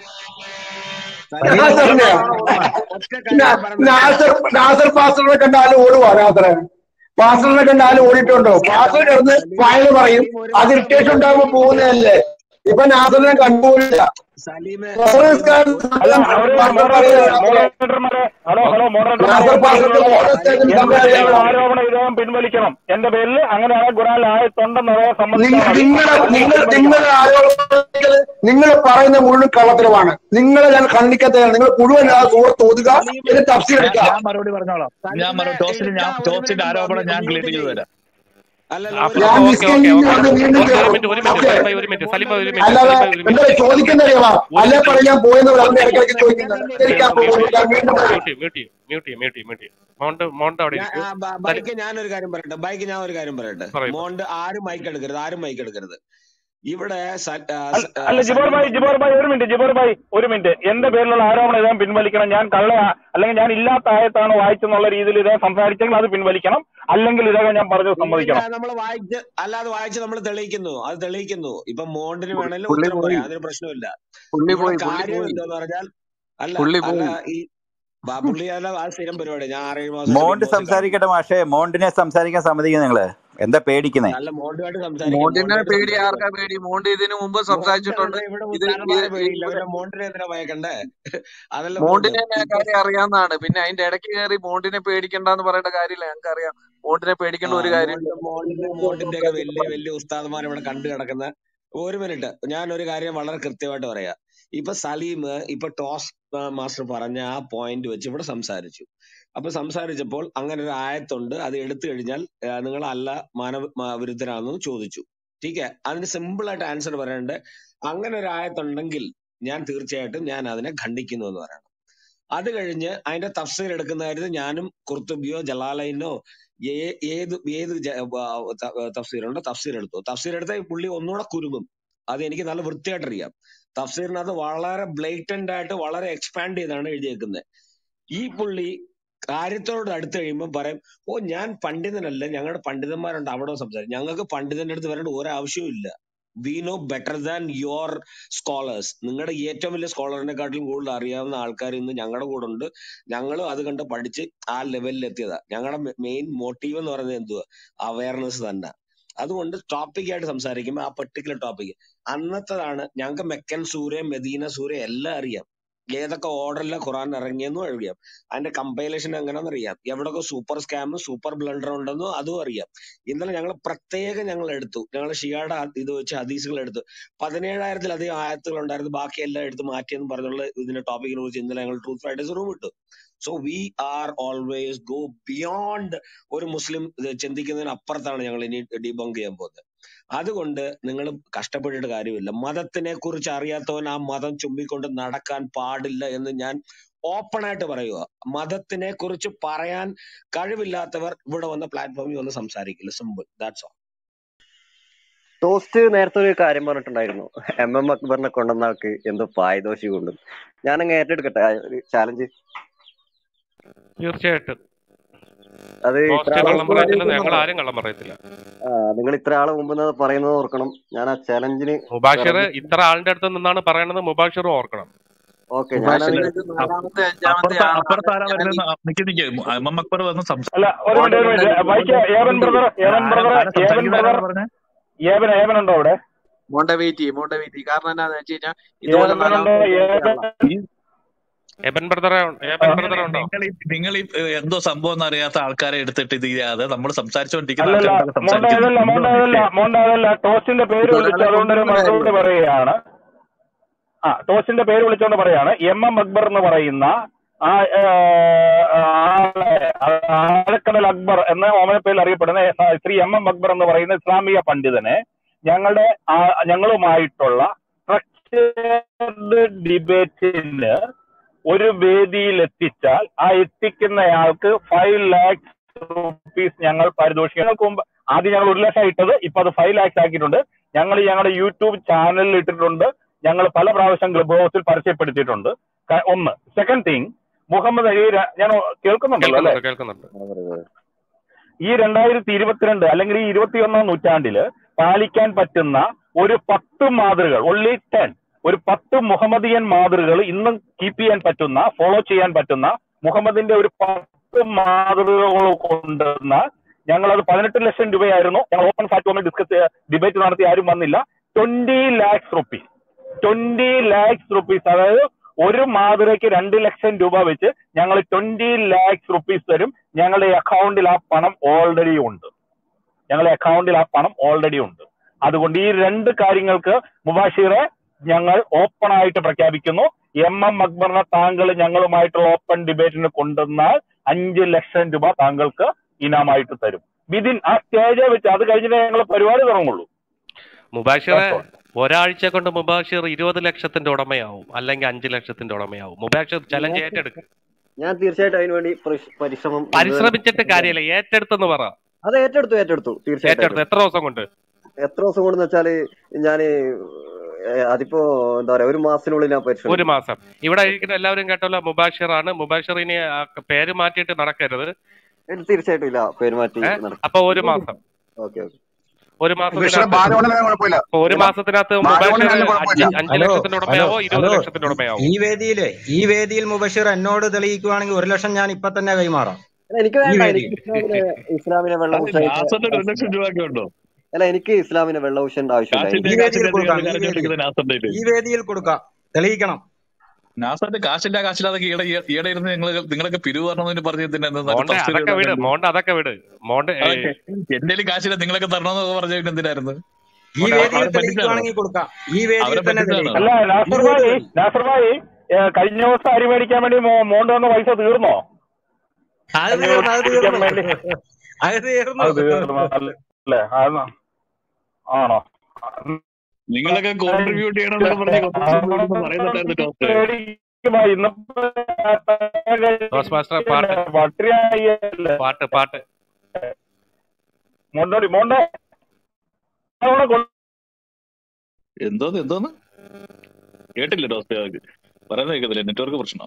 S1: ഞാൻ
S12: സലീമെ
S1: പറഞ്ഞ
S12: ഒറ്റ കാര്യം ഞാൻ പറഞ്ഞത്
S1: നാസർ നാസർ പാസ്റ്ററിനെ കണ്ടാലും ഓടുവാ നാസറെ പാസ്റ്ററിനെ കണ്ടാലും ഓടിയിട്ടുണ്ടോ പാസ്റ്റർ കിടന്ന്
S12: സലീം
S1: വായന പറയും
S12: സലീം ഒരു
S1: അത്
S12: മിനിറ്റ്
S1: ഇറിറ്റേഷൻ
S12: ഒരു
S1: ഉണ്ടാകുമ്പോ
S12: മിനിറ്റ്
S1: പോകുന്നതല്ലേ ഇപ്പൊ നാസറിനെ കണ്ടുപോലില്ല
S12: സലീമെ
S1: മോഹർ
S12: സലീമെ
S1: നിസ്കാരം
S12: ഒരു
S3: അല്ല
S1: സമയം
S3: അവര്
S1: പാസ്റ്റർ
S3: മോഡറേറ്റർ
S1: പറയുന്നത്
S3: മോഡറേറ്റർമാരെ ഹലോ ഹലോ മോഡറേറ്റർമാരെ
S1: നാസർ
S3: എന്റെ
S1: പാസ്റ്റർക്ക്
S3: പേരിലുള്ള
S1: മോഹർ നിസ്കാരത്തിന്
S12: സലീമെ
S1: സമയം
S3: എന്റെ പേരിലുള്ള
S1: അറിയാമോ
S3: ആരോപണം ഇദ്ദേഹം പിൻവലിക്കണം എന്റെ പേരിൽ അങ്ങനെയാണ് ഖുറാൻ ആയത്തുണ്ടെന്ന് അദ്ദേഹം സമ്മതിച്ചാൽ
S1: നിങ്ങൾ
S3: മതി
S1: നിങ്ങളെ
S3: അല്ലെങ്കിൽ
S1: നിങ്ങൾ
S3: പിൻവലിക്കണം
S1: നിങ്ങളുടെ ആരോപണങ്ങൾ നിങ്ങൾ പറയുന്ന മുഴുവൻ കള്ളത്തരമാണ് നിങ്ങളെ ഞാൻ ഖണ്ഡിക്കത്തയാണ് നിങ്ങൾ മുഴുവൻ ആ സുഹൃത്ത് ഓതുക
S12: സലീമെ
S1: എന്നിട്ട് തഫ്സീർ
S11: ഞാൻ
S1: എടുക്കുക
S11: ഞാൻ മറുപടി പറഞ്ഞോളാം ഞാൻ
S12: സലീമെ
S11: മറുപടി ടോസിന്
S12: എടുക്ക
S11: ഞാൻ
S12: ഒരു
S11: ടോസിന്റെ
S12: മിനിറ്റ്
S11: ആരോപണം ഞാൻ
S12: മ്യൂട്ട്
S11: ക്ലിയർ ചെയ്ത്
S12: ചെയ്യ്
S11: തരാം
S12: അല്ലല്ല
S7: അപ്പൊ
S12: ഒരു
S1: ഞാൻ
S7: ഓക്കെ ഓക്കെ
S1: നിസ്കരിച്ച്
S7: ഓക്കെ
S1: വന്ന് വീണ്ടും
S7: ഒരു
S1: കയറും
S7: മിനിറ്റ് ഒരു മിനിറ്റ്
S1: ഓക്കെ
S7: സലിമ ഒരു മിനിറ്റ് സലിമ ഒരു മിനിറ്റ്
S1: അല്ലാതെ
S7: സലിമ ഒരു
S1: എന്താ
S7: മിനിറ്റ്
S1: ചോദിക്കുന്ന അറിയാമോ
S7: ഒരു
S1: അല്ലെ
S7: മിനിറ്റ്
S1: പറയാൻ പോയെന്ന് പറഞ്ഞ
S12: ഒറ്റ
S1: ഇടയ്ക്കിടയ്ക്ക്
S12: ഞാൻ
S1: ചോദിക്കുന്നത്
S12: ഞാനൊന്ന്
S1: നിസ്കരിക്കാൻ
S7: മ്യൂട്ട്
S1: പോകുന്നു
S7: മ്യൂട്ട്
S1: ഞാൻ വീണ്ടും പറയും
S7: mute mute mute mute mute mount mount അവിടെ
S12: ഞാൻ
S7: ഇരിക്കൂ
S12: ആ, ബ-
S7: സലി
S12: ബൈക്ക് ഞാനൊരു കാര്യം പറയട്ടെ ബൈക്ക് ഞാൻ ഒരു കാര്യം പറയട്ടെ
S7: പറയൂ
S12: മോണ്ട് ആരും മൈക്ക് എടുക്കരുത് ആരും മൈക്ക് എടുക്കരുത് ഇവിടെ സ- ആ,
S3: അല്ല
S12: സ- ആ,
S3: അല്ല ജിബോർ
S12: സലീം
S3: ഭായി ജിബോർ ഭായി ഒരു മിനിറ്റ് ജിബോർ ഭായി ഒരു മിനിറ്റ് എന്റെ പേരിലുള്ള ആരോപണം ഇദ്ദേഹം പിൻവലിക്കണം ഞാൻ കള്ള അല്ലെങ്കിൽ ഞാൻ ഇല്ലാത്ത ആയത്താണ് വായിച്ചെന്നുള്ള രീതിയിൽ ഇദ്ദേഹം സംസാരിച്ചെങ്കിൽ അത് പിൻവലിക്കണം അല്ലെങ്കിൽ ഇദ്ദേഹം ഞാൻ പറഞ്ഞത്
S12: ഇല്ലില്ല
S3: സമ്മതിക്കണം
S12: നമ്മൾ വായിച്ച് അല്ലാതെ വായിച്ച് നമ്മൾ തെളിയിക്കുന്നു അത് തെളിയിക്കുന്നു ഇപ്പൊ മോണ്ടിന്
S9: പുള്ളി
S12: വേണമെങ്കിലും
S9: പുള്ളി
S12: ഉത്തരം
S9: പോയി
S12: പറയാം അതൊരു പ്രശ്നമില്ല
S9: പുള്ളി
S12: ഇവിടെ
S9: പോയി പുള്ളി
S12: കാര്യം
S9: പോയി
S12: എന്താന്ന് പറഞ്ഞാൽ അല്ല
S9: പുള്ളി
S12: അല്ല
S9: പോയി
S12: ഈ ബ- പുള്ളി അല്ല ആ സ്ഥിരം പരിപാടി ഞാൻ ആറേഴ് മാസം ബിഗ്
S2: മോണ്ട്
S12: ബോസ് കാണുന്നു
S2: സംസാരിക്കട്ടെ മാഷേ മോണ്ടിനെ സംസാരിക്കാൻ സമ്മതിക്കും നിങ്ങള് എന്താ പേടിക്കുന്നേ
S12: നല്ല മോണ്ടുമായിട്ട് സംസാരിക്കാം
S9: മോണ്ടിനെ
S12: മോണ്ടുമായിട്ട്
S9: പേടി
S12: സംസാരിക്കാം
S9: ആർക്കാ പേടി മോണ്ടി ഇതിനു മുമ്പ്
S12: മോണ്ട്
S9: സംസാരിച്ചിട്ടുണ്ട്
S12: ഇവിടെ ഇവിടെ
S9: ഇത്
S12: ഉസ്താദന്മാരെ
S9: ഇത്
S12: പേടിയില്ല
S9: ഇവിടെ
S12: പിന്നെ മോണ്ടിനെ എന്തിനാ ഭയക്കണ്ടേ അതല്ല മോണ്ട്
S9: മോണ്ടിനെ തന്നെ
S12: ഇപ്പൊ
S9: കാര്യം അറിയാവുന്നതാണ് പിന്നെ അതിന്റെ ഇടയ്ക്ക് കയറി മോണ്ടിനെ പേടിക്കണ്ടെന്ന് പറയേണ്ട കാര്യമില്ല ഞങ്ങൾക്ക് അറിയാം മോണ്ടിനെ
S12: ആ
S9: പേടിക്കേണ്ട ഒരു കാര്യമില്ല
S12: മോണ്ട് മോണ്ടിന്റെ മോണ്ടിന്റെ ഒക്കെ വലിയ വലിയ ഉസ്താദന്മാർ ഇവിടെ കണ്ടു കിടക്കുന്ന ഒരു മിനിറ്റ് ഞാൻ ഒരു കാര്യം വളരെ കൃത്യമായിട്ട് പറയാം ഇപ്പൊ സലീം ഇപ്പൊ ടോസ് ആ, മാസ്റ്റർ പറഞ്ഞ ആ പോയിന്റ് വെച്ച് ഇവിടെ സംസാരിച്ചു അപ്പൊ സംസാരിച്ചപ്പോൾ അങ്ങനെ ഒരു ആയത്തുണ്ട് അത് എടുത്തു കഴിഞ്ഞാൽ ആ, നിങ്ങൾ അല്ല മാനവ മ- വിരുദ്ധരാണെന്ന് ചോദിച്ചു ടീക്കെ അതിന് സിമ്പിൾ ആയിട്ട് ആൻസർ പറയേണ്ടത് അങ്ങനെ ഒരു ആയത്തുണ്ടെങ്കിൽ ഞാൻ തീർച്ചയായിട്ടും ഞാൻ അതിനെ ഖണ്ഡിക്കുന്നു എന്ന് പറയണം അത് കഴിഞ്ഞ് അതിന്റെ തഫ്സീർ എടുക്കുന്ന കാര്യത്തിൽ ഞാനും കുർത്തുബിയോ ജലാലൈനോ ഏ- ഏത് ഏത് ജ- ആ, ത- തഫ്സീറുണ്ടോ തഫ്സീർ എടുത്തു തഫ്സീർ എടുത്താൽ ഈ പുള്ളി ഒന്നുകൂടെ കുരുങ്ങും അത് എനിക്ക് നല്ല വൃത്തിയായിട്ട് അറിയാം തഫ്സീറിനകത്ത് വളരെ ബ്ലേറ്റന്റ് ആയിട്ട് വളരെ എക്സ്പാൻഡ് ചെയ്താണ് എഴുതിയേക്കുന്നത് ഈ പുള്ളി കാര്യത്തോട് അടുത്ത് കഴിയുമ്പോൾ പറയും ഓ ഞാൻ പണ്ഡിതനല്ല ഞങ്ങളുടെ പണ്ഡിതന്മാരുണ്ട് അവിടെ സംസാരിക്കും ഞങ്ങൾക്ക് പണ്ഡിതന്റെ അടുത്ത് വരേണ്ട ഒരു ആവശ്യവും ഇല്ല we know better than your scholars നിങ്ങളുടെ ഏറ്റവും വലിയ സ്കോളറിനെക്കാട്ടിലും കൂടുതൽ അറിയാവുന്ന ആൾക്കാർ ഇന്ന് ഞങ്ങളുടെ കൂടെ ഉണ്ട് ഞങ്ങളും അത് കണ്ട് പഠിച്ച് ആ ലെവലിൽ എത്തിയതാ ഞങ്ങളുടെ മെയിൻ മോട്ടീവ് എന്ന് പറയുന്നത് എന്തുവാ അവയർനെസ് തന്നെ അതുകൊണ്ട് ടോപ്പിക് ആയിട്ട് സംസാരിക്കുമ്പോൾ ആ പെർട്ടിക്കുലർ ടോപ്പിക് അന്നത്തേതാണ് ഞങ്ങൾക്ക് മെക്കൻ സൂര്യ മെദീന സൂര്യ എല്ലാം അറിയാം ഏതൊക്കെ ഓർഡറിലെ ഖുറാൻ ഇറങ്ങിയെന്നും അറിയാം അതിന്റെ കമ്പൈലേഷൻ എങ്ങനെയാണെന്ന് അറിയാം എവിടെയൊക്കെ സൂപ്പർ സ്കാമും സൂപ്പർ ബ്ലണ്ടർ ഉണ്ടെന്നും അതും അറിയാം ഇന്നലെ ഞങ്ങൾ പ്രത്യേകം ഞങ്ങൾ എടുത്തു ഞങ്ങൾ ഷിയാടെ ആ- ഇത് വെച്ച് ഹദീസുകൾ എടുത്തു പതിനേഴായിരത്തിലധികം ആയത്തുകൾ ഉണ്ടായിരുന്നു ബാക്കി എല്ലാം എടുത്ത് മാറ്റിയെന്ന് പറഞ്ഞുള്ള ഇതിന്റെ ടോപ്പിക്കിനെ കുറിച്ച് ഇന്നലെ ഞങ്ങൾ ട്രൂത്ത് ഫ്രൈഡേസ് റൂം ഇട്ടു so we are always go beyond ഒരു മുസ്ലിം ഇത് ചിന്തിക്കുന്നതിന് അപ്പുറത്താണ് ഞങ്ങൾ ഇനി ഡീബങ്ക് ചെയ്യാൻ പോകുന്നത് അതുകൊണ്ട് നിങ്ങൾ കഷ്ടപ്പെട്ടിട്ട് കാര്യമില്ല മതത്തിനെ കുറിച്ച് അറിയാത്തവൻ ആ മതം ചുമ്മിക്കൊണ്ട് നടക്കാൻ പാടില്ല എന്ന് ഞാൻ ഓപ്പൺ ആയിട്ട് പറയുക മതത്തിനെ കുറിച്ച് പറയാൻ കഴിവില്ലാത്തവർ ഇവിടെ വന്ന പ്ലാറ്റ്ഫോമിൽ വന്ന് സംസാരിക്കില്ല സിമ്പിൾ ദാറ്റ്സ് ഓൾ
S10: ടോസ്റ്റ് നേരത്തെ ഒരു കാര്യം പറഞ്ഞിട്ടുണ്ടായിരുന്നു എം എം അക്ബറിനെ കൊണ്ടുവന്ന ആൾക്ക് എന്തോ പായദോശി കൊണ്ടു ഞാനങ്ങ് ഏറ്റെടുക്കട്ടെ ആ ഒരു ചാലഞ്ച്
S7: തീർച്ചയായിട്ടും
S10: അത് ഇത്ര
S7: പോസ്റ്റ്
S10: ആളെ
S7: കള്ളം
S10: മുമ്പ്
S7: പറയത്തില്ല
S10: വേണ്ടിയിട്ട്
S7: ഞങ്ങൾ ആരും കള്ളം പറയത്തില്ല
S10: ആ നിങ്ങൾ ഇത്ര ആളെ മുമ്പ് നിന്ന് പറയുന്നത് ഓർക്കണം ഞാൻ ആ ചലഞ്ചിന്
S7: മുബാഷിർ ഇത്ര ആളിന്റെ അടുത്ത് നിന്നാണ് പറയണത് മുബാഷിർ ഓർക്കണം
S10: ഓക്കെ
S8: മുബാഷിർ
S10: ഞാനത്
S8: ഇത് നാലാമത്തെ അഞ്ചാമത്തെ
S11: അപ്പുറത്ത്
S8: ആണ്
S11: അപ്പുറത്ത് ആരാ
S8: ഞാൻ ഈ
S11: വരുന്നത് നിക്ക് നിക്ക് എം അക്ബർ വന്ന് സംസാരിക്കും
S3: അല്ല ഒരു മിനിറ്റ് ഒരു
S8: മോണ്ടയുടെ
S3: മിനിറ്റ് ബൈക്ക്
S8: മോണ്ട
S3: ഏവൻ
S8: മോണ്ട
S3: ബ്രദർ ഏവൻ
S11: ആരാ
S3: ബ്രദർ
S11: ആരാ
S3: ഏവൻ
S11: സംസാരിക്കുന്നത്
S3: ബ്രദർ
S11: ആരാ പറഞ്ഞേ
S3: ഏവൻ ഏവൻ ഉണ്ടോ അവിടെ
S8: മോണ്ട വെയിറ്റ് ചെയ്യും മോണ്ട വെയിറ്റ് ചെയ്യും കാരണം എന്താണെന്ന് വെച്ച് കഴിഞ്ഞാൽ ഇതുപോലെ
S3: ഏവൻ ഉണ്ടോ
S8: നാലാമത്തെ അഞ്ചാമത്തെ
S3: ഏവൻ
S8: ആളാണ്
S11: ഈ
S7: എബൻ ബ്രദറെ എബൻ
S11: നിങ്ങൾ
S7: ബ്രദർ ഉണ്ടോ
S11: നിങ്ങൾ നിങ്ങൾ ഈ എന്തോ സംഭവം എന്ന് അറിയാത്ത ആൾക്കാരെ എടുത്തിട്ട് ഇത് ചെയ്യാതെ നമ്മൾ സംസാരിച്ചുകൊണ്ടിരിക്കുന്ന
S3: അല്ലല്ല
S11: ആൾക്കാരോടൊക്കെ
S3: മോണ്ട
S11: സംസാരിക്കുന്നു
S3: അതല്ല
S11: എന്തോ
S3: മോണ്ട അതല്ല
S11: വിഷയം
S3: മോണ്ട അതല്ല ടോസിന്റെ പേര് വിളിച്ചു
S8: ഒരാളെ
S3: അതുകൊണ്ടൊരു
S8: കൊണ്ടുവന്ന
S3: മറുപടി
S8: കാര്യമില്ല
S3: പറയുകയാണ് ആ ടോസിന്റെ പേര് വിളിച്ചുകൊണ്ട് പറയാണ് എം എം അക്ബർ എന്ന് പറയുന്ന ആ ഏ, ആളെ ആഴക്കടൽ അക്ബർ എന്ന ഓമന പേരിൽ അറിയപ്പെടുന്ന ഏ, ശ്രീ എം എം അക്ബർ എന്ന് പറയുന്ന ഇസ്ലാമിക പണ്ഡിതനെ ഞങ്ങളുടെ ആ- ഞങ്ങളുമായിട്ടുള്ള സ്ട്രക്ചേർഡ് ഡിബേറ്റിന് ഒരു വേദിയിൽ എത്തിച്ചാൽ ആ എത്തിക്കുന്നയാൾക്ക് ഫൈവ് ലാക്സ് റുപ്പീസ് ഞങ്ങൾ പാരിതോഷികം ഞങ്ങൾക്ക് മുമ്പ് ആദ്യം ഞങ്ങൾ ഒരു ലക്ഷം ഇട്ടത് ഇപ്പൊ അത് ഫൈവ് ലാക്സ് ആക്കിയിട്ടുണ്ട് ഞങ്ങൾ ഞങ്ങളുടെ യൂട്യൂബ് ചാനലിൽ ഇട്ടിട്ടുണ്ട് ഞങ്ങൾ പല പ്രാവശ്യം ക്ലബ് ഹൗസിൽ പരസ്യപ്പെടുത്തിയിട്ടുണ്ട് ക- ഒന്ന് സെക്കൻഡ് തിങ് മുഹമ്മദ് അലി ര- ഞാൻ കേൾക്കുന്നുണ്ടല്ലോ അല്ലെ
S7: കേൾക്കുന്നുണ്ട് കേൾക്കുന്നുണ്ട്
S3: ഈ രണ്ടായിരത്തി ഇരുപത്തിരണ്ട് അല്ലെങ്കിൽ ഈ ഇരുപത്തിയൊന്നാം നൂറ്റാണ്ടില് പാലിക്കാൻ പറ്റുന്ന ഒരു പത്ത് മാതൃകൾ ഒൺലി ടെൻ ഒരു പത്ത് മുഹമ്മദിയൻ മാതൃകൾ ഇന്നും കീപ്പ് ചെയ്യാൻ പറ്റുന്ന ഫോളോ ചെയ്യാൻ പറ്റുന്ന മുഹമ്മദിന്റെ ഒരു പത്ത് മാതൃകകൾ കൊണ്ടുവന്ന ഞങ്ങൾ അത് പതിനെട്ട് ലക്ഷം രൂപയായിരുന്നു ഞങ്ങൾ ഓപ്പൺ പ്ലാറ്റ്ഫോമിൽ ഡിസ്കസ് ഡിബേറ്റ് നടത്തി ആരും വന്നില്ല twenty lakhs rupees twenty lakhs rupees അതായത് ഒരു മാതൃകയ്ക്ക് രണ്ട് ലക്ഷം രൂപ വെച്ച് ഞങ്ങൾ ട്വന്റി ലാക്സ് റുപ്പീസ് തരും ഞങ്ങളുടെ അക്കൗണ്ടിൽ ആ പണം ഓൾറെഡി ഉണ്ട് ഞങ്ങളുടെ അക്കൗണ്ടിൽ ആ പണം ഓൾറെഡി ഉണ്ട് അതുകൊണ്ട് ഈ രണ്ട് കാര്യങ്ങൾക്ക് മുബാഷിറെ ഞങ്ങൾ ഓപ്പൺ ആയിട്ട് പ്രഖ്യാപിക്കുന്നു എം എം അക്ബറിനെ താങ്കൾ ഞങ്ങളുമായിട്ടുള്ള ഓപ്പൺ ഡിബേറ്റിന് കൊണ്ടുവന്നാൽ അഞ്ച് ലക്ഷം രൂപ താങ്കൾക്ക് ഇനാമായിട്ട് തരും വിതിൻ ആ സ്റ്റേജ് വെച്ച് അത് കഴിഞ്ഞിട്ടേ ഞങ്ങൾ പരിപാടി തുടങ്ങുള്ളൂ
S7: മുബാഷിറെ
S3: That's all.
S7: ഒരാഴ്ച കൊണ്ട് മുബാഷിർ ഇരുപത് ലക്ഷത്തിന്റെ ഉടമയാവും അല്ലെങ്കിൽ അഞ്ച് ലക്ഷത്തിന്റെ ഉടമയാവും മുബാഷിർ ചലഞ്ച് ഏറ്റെടുക്കും
S10: ഞാൻ തീർച്ചയായിട്ടും അതിനുവേണ്ടി പരിശ്- പരിശ്രമം എന്ത് തന്നെ
S7: പരിശ്രമിച്ചിട്ട് കാര്യമില്ല ഏറ്റെടുത്തെന്ന് പറ
S10: അത് ഏറ്റെടുത്തു ഏറ്റെടുത്തു തീർച്ചയായിട്ടും
S7: ഏറ്റെടുത്തു
S10: ഏറ്റെടുത്തു
S7: എത്ര ദിവസം കൊണ്ട്
S10: എത്ര ദിവസം കൊണ്ടെന്ന് വെച്ചാല് ഞാന് ഏഹ് അതിപ്പോ എന്താ പറയാ ഒരു മാസത്തിനുള്ളിൽ ഞാൻ
S7: ഒരു
S10: പരിശ്രമിക്കും
S7: മാസം ഇവിടെ ഇരിക്കുന്ന എല്ലാവരും കേട്ടല്ലോ മുബാഷിർ ആണ് മുബാഷിറിനെ ആ പേര് മാറ്റിയിട്ട് നടക്കരുത്
S10: ഏഹ് തീർച്ചയായിട്ടും ഇല്ല പെരുമാറ്റി
S7: ഏ
S10: നടക്കും
S7: അപ്പൊ ഒരു മാസം
S10: ഓക്കെ ഓക്കെ
S7: ഒരു
S2: പക്ഷെ
S7: മാസത്തിനകത്ത്
S2: ബാലവണ്ണന് കുഴപ്പമില്ല
S7: അപ്പൊ ഒരു മാസത്തിനകത്ത് മുബാഷിർ
S2: ബാലവണ്ണന്
S7: അഞ്ച്
S2: കുഴപ്പമില്ല
S7: അഞ്ച്
S14: ഹലോ
S7: ലക്ഷത്തിന്റെ
S14: ഹലോ
S7: ഉടമയാവോ ഇരുപത്
S14: ഹലോ
S7: ലക്ഷത്തിന്റെ ഉടമയാവോ
S14: ഈ വേദിയില് ഈ വേദിയിൽ മുബഷീർ എന്നോട് തെളിയിക്കുവാണെങ്കിൽ ഒരു ലക്ഷം ഞാൻ ഇപ്പൊ തന്നെ കൈമാറാം
S10: അല്ല എനിക്ക്
S14: ഈ
S10: വേണ്ട
S14: വേദിയിൽ
S10: എനിക്ക് ഇസ്ലാമിനെ ഇസ്ലാമിനെ വെള്ള
S6: അത്
S10: പൂശായിട്ട്
S6: നാസറിന്റെ ഒരു ലക്ഷം രൂപയൊക്കെ ഉണ്ടോ
S10: അല്ല എനിക്ക് ഇസ്ലാമിനെ വെള്ള പൂശേണ്ട ആവശ്യമില്ല
S6: കാശിന്റെ
S10: എനിക്ക്
S14: ഈ വേദിയിൽ
S6: കാശിന്റെ
S14: കൊടുക്കാം ഈ വേദിയിൽ
S6: കരഞ്ഞോണ്ടിരിക്കുന്ന നാസറിന്റെ കയ്യില്.
S14: ഈ വേദിയിൽ കൊടുക്കാം തെളിയിക്കണം
S6: നാസറിന്റെ കാശിന്റെ കാശില്ലാതൊക്കെ ഈടെ ഈടെ ഇരുന്ന് നിങ്ങൾ നിങ്ങളൊക്കെ പിരിവ് പറഞ്ഞതിന് പറഞ്ഞതിന്
S7: മോണ്ടെ
S6: തഫ്സീർ
S7: അതൊക്കെ വിട്
S6: എഴുതാൻ
S7: മോണ്ടെ അതൊക്കെ വിട് മോണ്ടെ ഏ,
S6: അതൊക്കെ എന്റെ കാശില്ല നിങ്ങളൊക്കെ തരണമെന്നൊക്കെ പറഞ്ഞതിന് എന്തിനായിരുന്നു
S14: ഈ
S7: മോണ്ടെ
S14: വേദിയിൽ
S6: അവരെ പറ്റിച്ചാണോ
S14: തെളിയിക്കുവാണെങ്കിൽ കൊടുക്കാം ഈ വേദിയിൽ
S6: അവരെ
S14: തന്നെ
S6: പറ്റിച്ചാണോ
S14: തെളിയിക്കണം
S3: അല്ല
S14: ഈ
S3: നാസർ ഭായി
S14: വേദിയിൽ
S3: നാസർ ഭായി ഏ, കഴിഞ്ഞ ദിവസം അരി മേടിക്കാൻ വേണ്ടി മോ- മോണ്ട് വന്ന പൈസ തീർന്നോ
S14: അത്
S3: അഞ്ഞൂറ്
S14: തീർന്നു അത്
S3: മേടിക്കാൻ
S14: തീർന്നു
S3: വേണ്ടി
S14: അത് തീർന്നു
S3: അത് തീർന്നു അല്ലേ ആണോ ആണോ
S6: നിങ്ങളൊക്കെ കോൺട്രിബ്യൂട്ട് ചെയ്യണമെന്നൊക്കെ പറഞ്ഞ് കുറച്ച് പറയുന്നുണ്ടായിരുന്നു ടോസ്റ്റ്
S3: മേടിക്കുമ്പോ ഇന്നിപ്പോ
S7: ടോസ് മാസ്റ്റർ പാട്ട്
S3: പട്ടിണിയായല്ലേ
S7: പാട്ട് പാട്ട്
S3: മോണ്ടോടി മോണ്ടെ അവിടെ കൊണ്ട്
S6: എന്തോന്ന് എന്തോന്ന് കേട്ടില്ല ടോസ്റ്റ് പറയുന്നത് കേൾക്കുന്നില്ല നെറ്റ്വർക്ക് പ്രശ്നം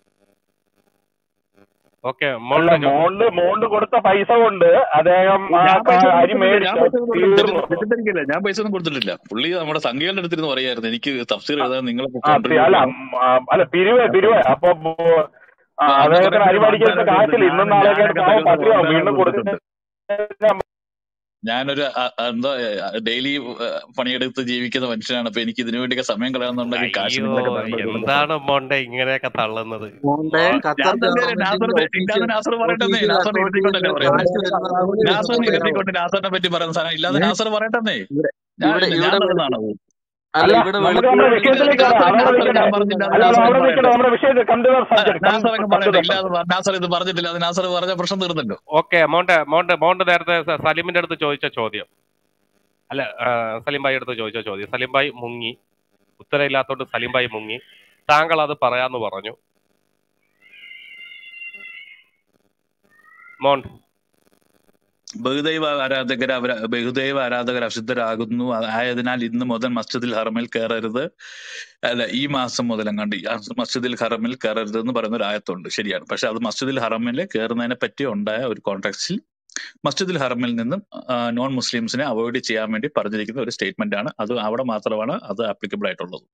S7: ഓക്കെ
S3: അല്ല
S7: മോണ്ടെ ചോ-
S3: മോണ്ട് മോണ്ട് കൊടുത്ത പൈസ കൊണ്ട് അദ്ദേഹം ആ
S6: ഞാൻ പൈസ
S3: ക-
S6: ഒന്നും
S3: അരി
S6: കൊടുത്തിട്ടില്ല ഞാൻ
S3: മേടിച്ച
S6: പൈസ ഒന്നും കൊടുത്തിട്ടില്ല
S3: തീർന്നു
S6: തെറ്റിദ്ധരിക്കില്ല ഞാൻ പൈസ ഒന്നും കൊടുത്തിട്ടില്ല പുള്ളി നമ്മുടെ സംഖ്യകളുടെ അടുത്തിരുന്ന് പറയായിരുന്നു എനിക്ക് തഫ്സീർ എഴുതാൻ നിങ്ങളൊക്കെ
S3: ആ പി-
S6: കോൺട്രിബ്യൂട്ട്
S3: അല്ല
S6: ചെയ്യണം
S3: ഉം, ആ, അല്ല പിരിവ് പിരിവ് അപ്പൊ ബോ- ആ,
S6: ആ, അന്ന് കുറെ
S3: അദ്ദേഹത്തിന് അരി
S6: പേര്
S3: മേടിക്കുന്ന
S6: വാഗ്ദാനം
S3: കാശില്ല
S6: ചെയ്തിട്ടുണ്ട്
S3: ഇന്നും
S6: ഞാൻ
S3: നാളെയൊക്കെ
S6: ഞാനൊക്കെ
S3: പാവം
S6: തരുന്ന
S3: പട്ടിണിയാവും
S6: വാഗ്ദാനം
S3: വീണ്ടും
S6: കൊടുത്തിട്ടുണ്ട്
S3: കൊടുത്തിട്ട്
S6: ഞാനൊരു അ- അ- എന്താ ഡെയിലി പണിയെടുത്ത് ജീവിക്കുന്ന മനുഷ്യനാണ് അപ്പൊ എനിക്ക് ഇതിനു വേണ്ടിയൊക്കെ സമയം കളയാന്നുണ്ടെങ്കിൽ കാശ്
S7: അയ്യോ
S6: നിങ്ങളൊക്കെ തരണം ഇതൊന്നും
S7: എന്താണ് മോണ്ടെ ഇങ്ങനെയൊക്കെ തള്ളുന്നത്
S2: മോണ്ടെ
S6: ഞാൻ
S2: ഖത്തർ
S6: തന്നെയല്ലേ
S2: ഗവൺമെന്റിന്റെ
S6: നാസറിന്റെ ഇല്ലാതെ
S2: ഒഫീഷ്യൽ
S6: നാസർ പറയട്ടെന്നേ
S2: ഒഫീഷ്യൽ
S6: നാസറിനെ ഇരുത്തിക്കൊണ്ടല്ലേ
S2: അതോറിറ്റിയിൽ
S6: പറയുന്നത്
S2: കാശ് വരുന്നത്
S6: നാസറിനെ
S2: പറയാമോ
S6: ഇരുത്തിക്കൊണ്ട് നാസറിനെ പറ്റി പറയുന്ന സാധനം ഇല്ലാതെ
S2: ഏ?
S6: നാസർ പറയട്ടെന്നേ
S2: ഇവിടെ
S6: ഞാൻ
S2: ഇവിടെ
S6: ഞാൻ
S2: ഇവിടെ
S6: നടന്നാണോ
S2: അല്ല
S3: അല്ല
S2: ഇവിടെ
S3: നമുക്ക് നമ്മുടെ
S2: വെളുത്തുള്ളി
S3: വിഷയത്തിലേക്ക്
S6: നാസർ
S3: കടക്കാം അവിടെ
S6: നാസർ
S3: നിൽക്കട്ടെ
S6: ഞാൻ പറഞ്ഞില്ല അത്
S3: അല്ല അല്ല
S6: നാസർ
S3: അവിടെ
S6: പറയട്ടെ
S3: നിൽക്കട്ടെ നമ്മുടെ വിഷയത്തിൽ come to the subject come
S6: നാസറൊക്കെ
S3: കം ടു
S6: പറയട്ടെ
S3: ദ
S6: ഇല്ലാതെ പറ- നാസർ ഇത് പറഞ്ഞിട്ടില്ല അത് നാസർ പറഞ്ഞ പ്രശ്നം തീർന്നല്ലോ
S7: ഓക്കെ മോണ്ടെ മോണ്ടെ മോണ്ടെ നേരത്തെ സ- സലീമിന്റെ അടുത്ത് ചോദിച്ച ചോദ്യം അല്ല ആ, സലീം ഭായി അടുത്ത് ചോദിച്ച ചോദ്യം സലീം ഭായി മുങ്ങി ഉത്തരവില്ലാത്തോണ്ട് സലീം ഭായി മുങ്ങി താങ്കൾ അത് പറയാന്ന് പറഞ്ഞു മോൺ
S6: ബഹുദൈവ ആരാധകർ അവർ ബഹുദൈവ ആരാധകർ അശുദ്ധരാകുന്നു ആയതിനാൽ ഇന്ന് മുതൽ മസ്ജിദിൽ ഹറമിൽ കയറരുത് അല്ല ഈ മാസം മുതൽ അങ്ങാണ്ട് ഈ മസ്ജിദിൽ ഹറമിൽ കയറരുത് എന്ന് പറയുന്ന ഒരു ആയത്തുണ്ട് ശരിയാണ് പക്ഷെ അത് മസ്ജിദിൽ ഹറമിൽ കയറുന്നതിനെ പറ്റി ഉണ്ടായ ഒരു കോൺടാക്സിൽ മസ്ജിദുൽ ഹറമിൽ നിന്നും നോൺ മുസ്ലിംസിനെ അവോയ്ഡ് ചെയ്യാൻ വേണ്ടി പറഞ്ഞിരിക്കുന്ന ഒരു സ്റ്റേറ്റ്മെന്റ് ആണ് അത് അവിടെ മാത്രമാണ് അത് ആപ്ലിക്കബിൾ ആയിട്ടുള്ളത്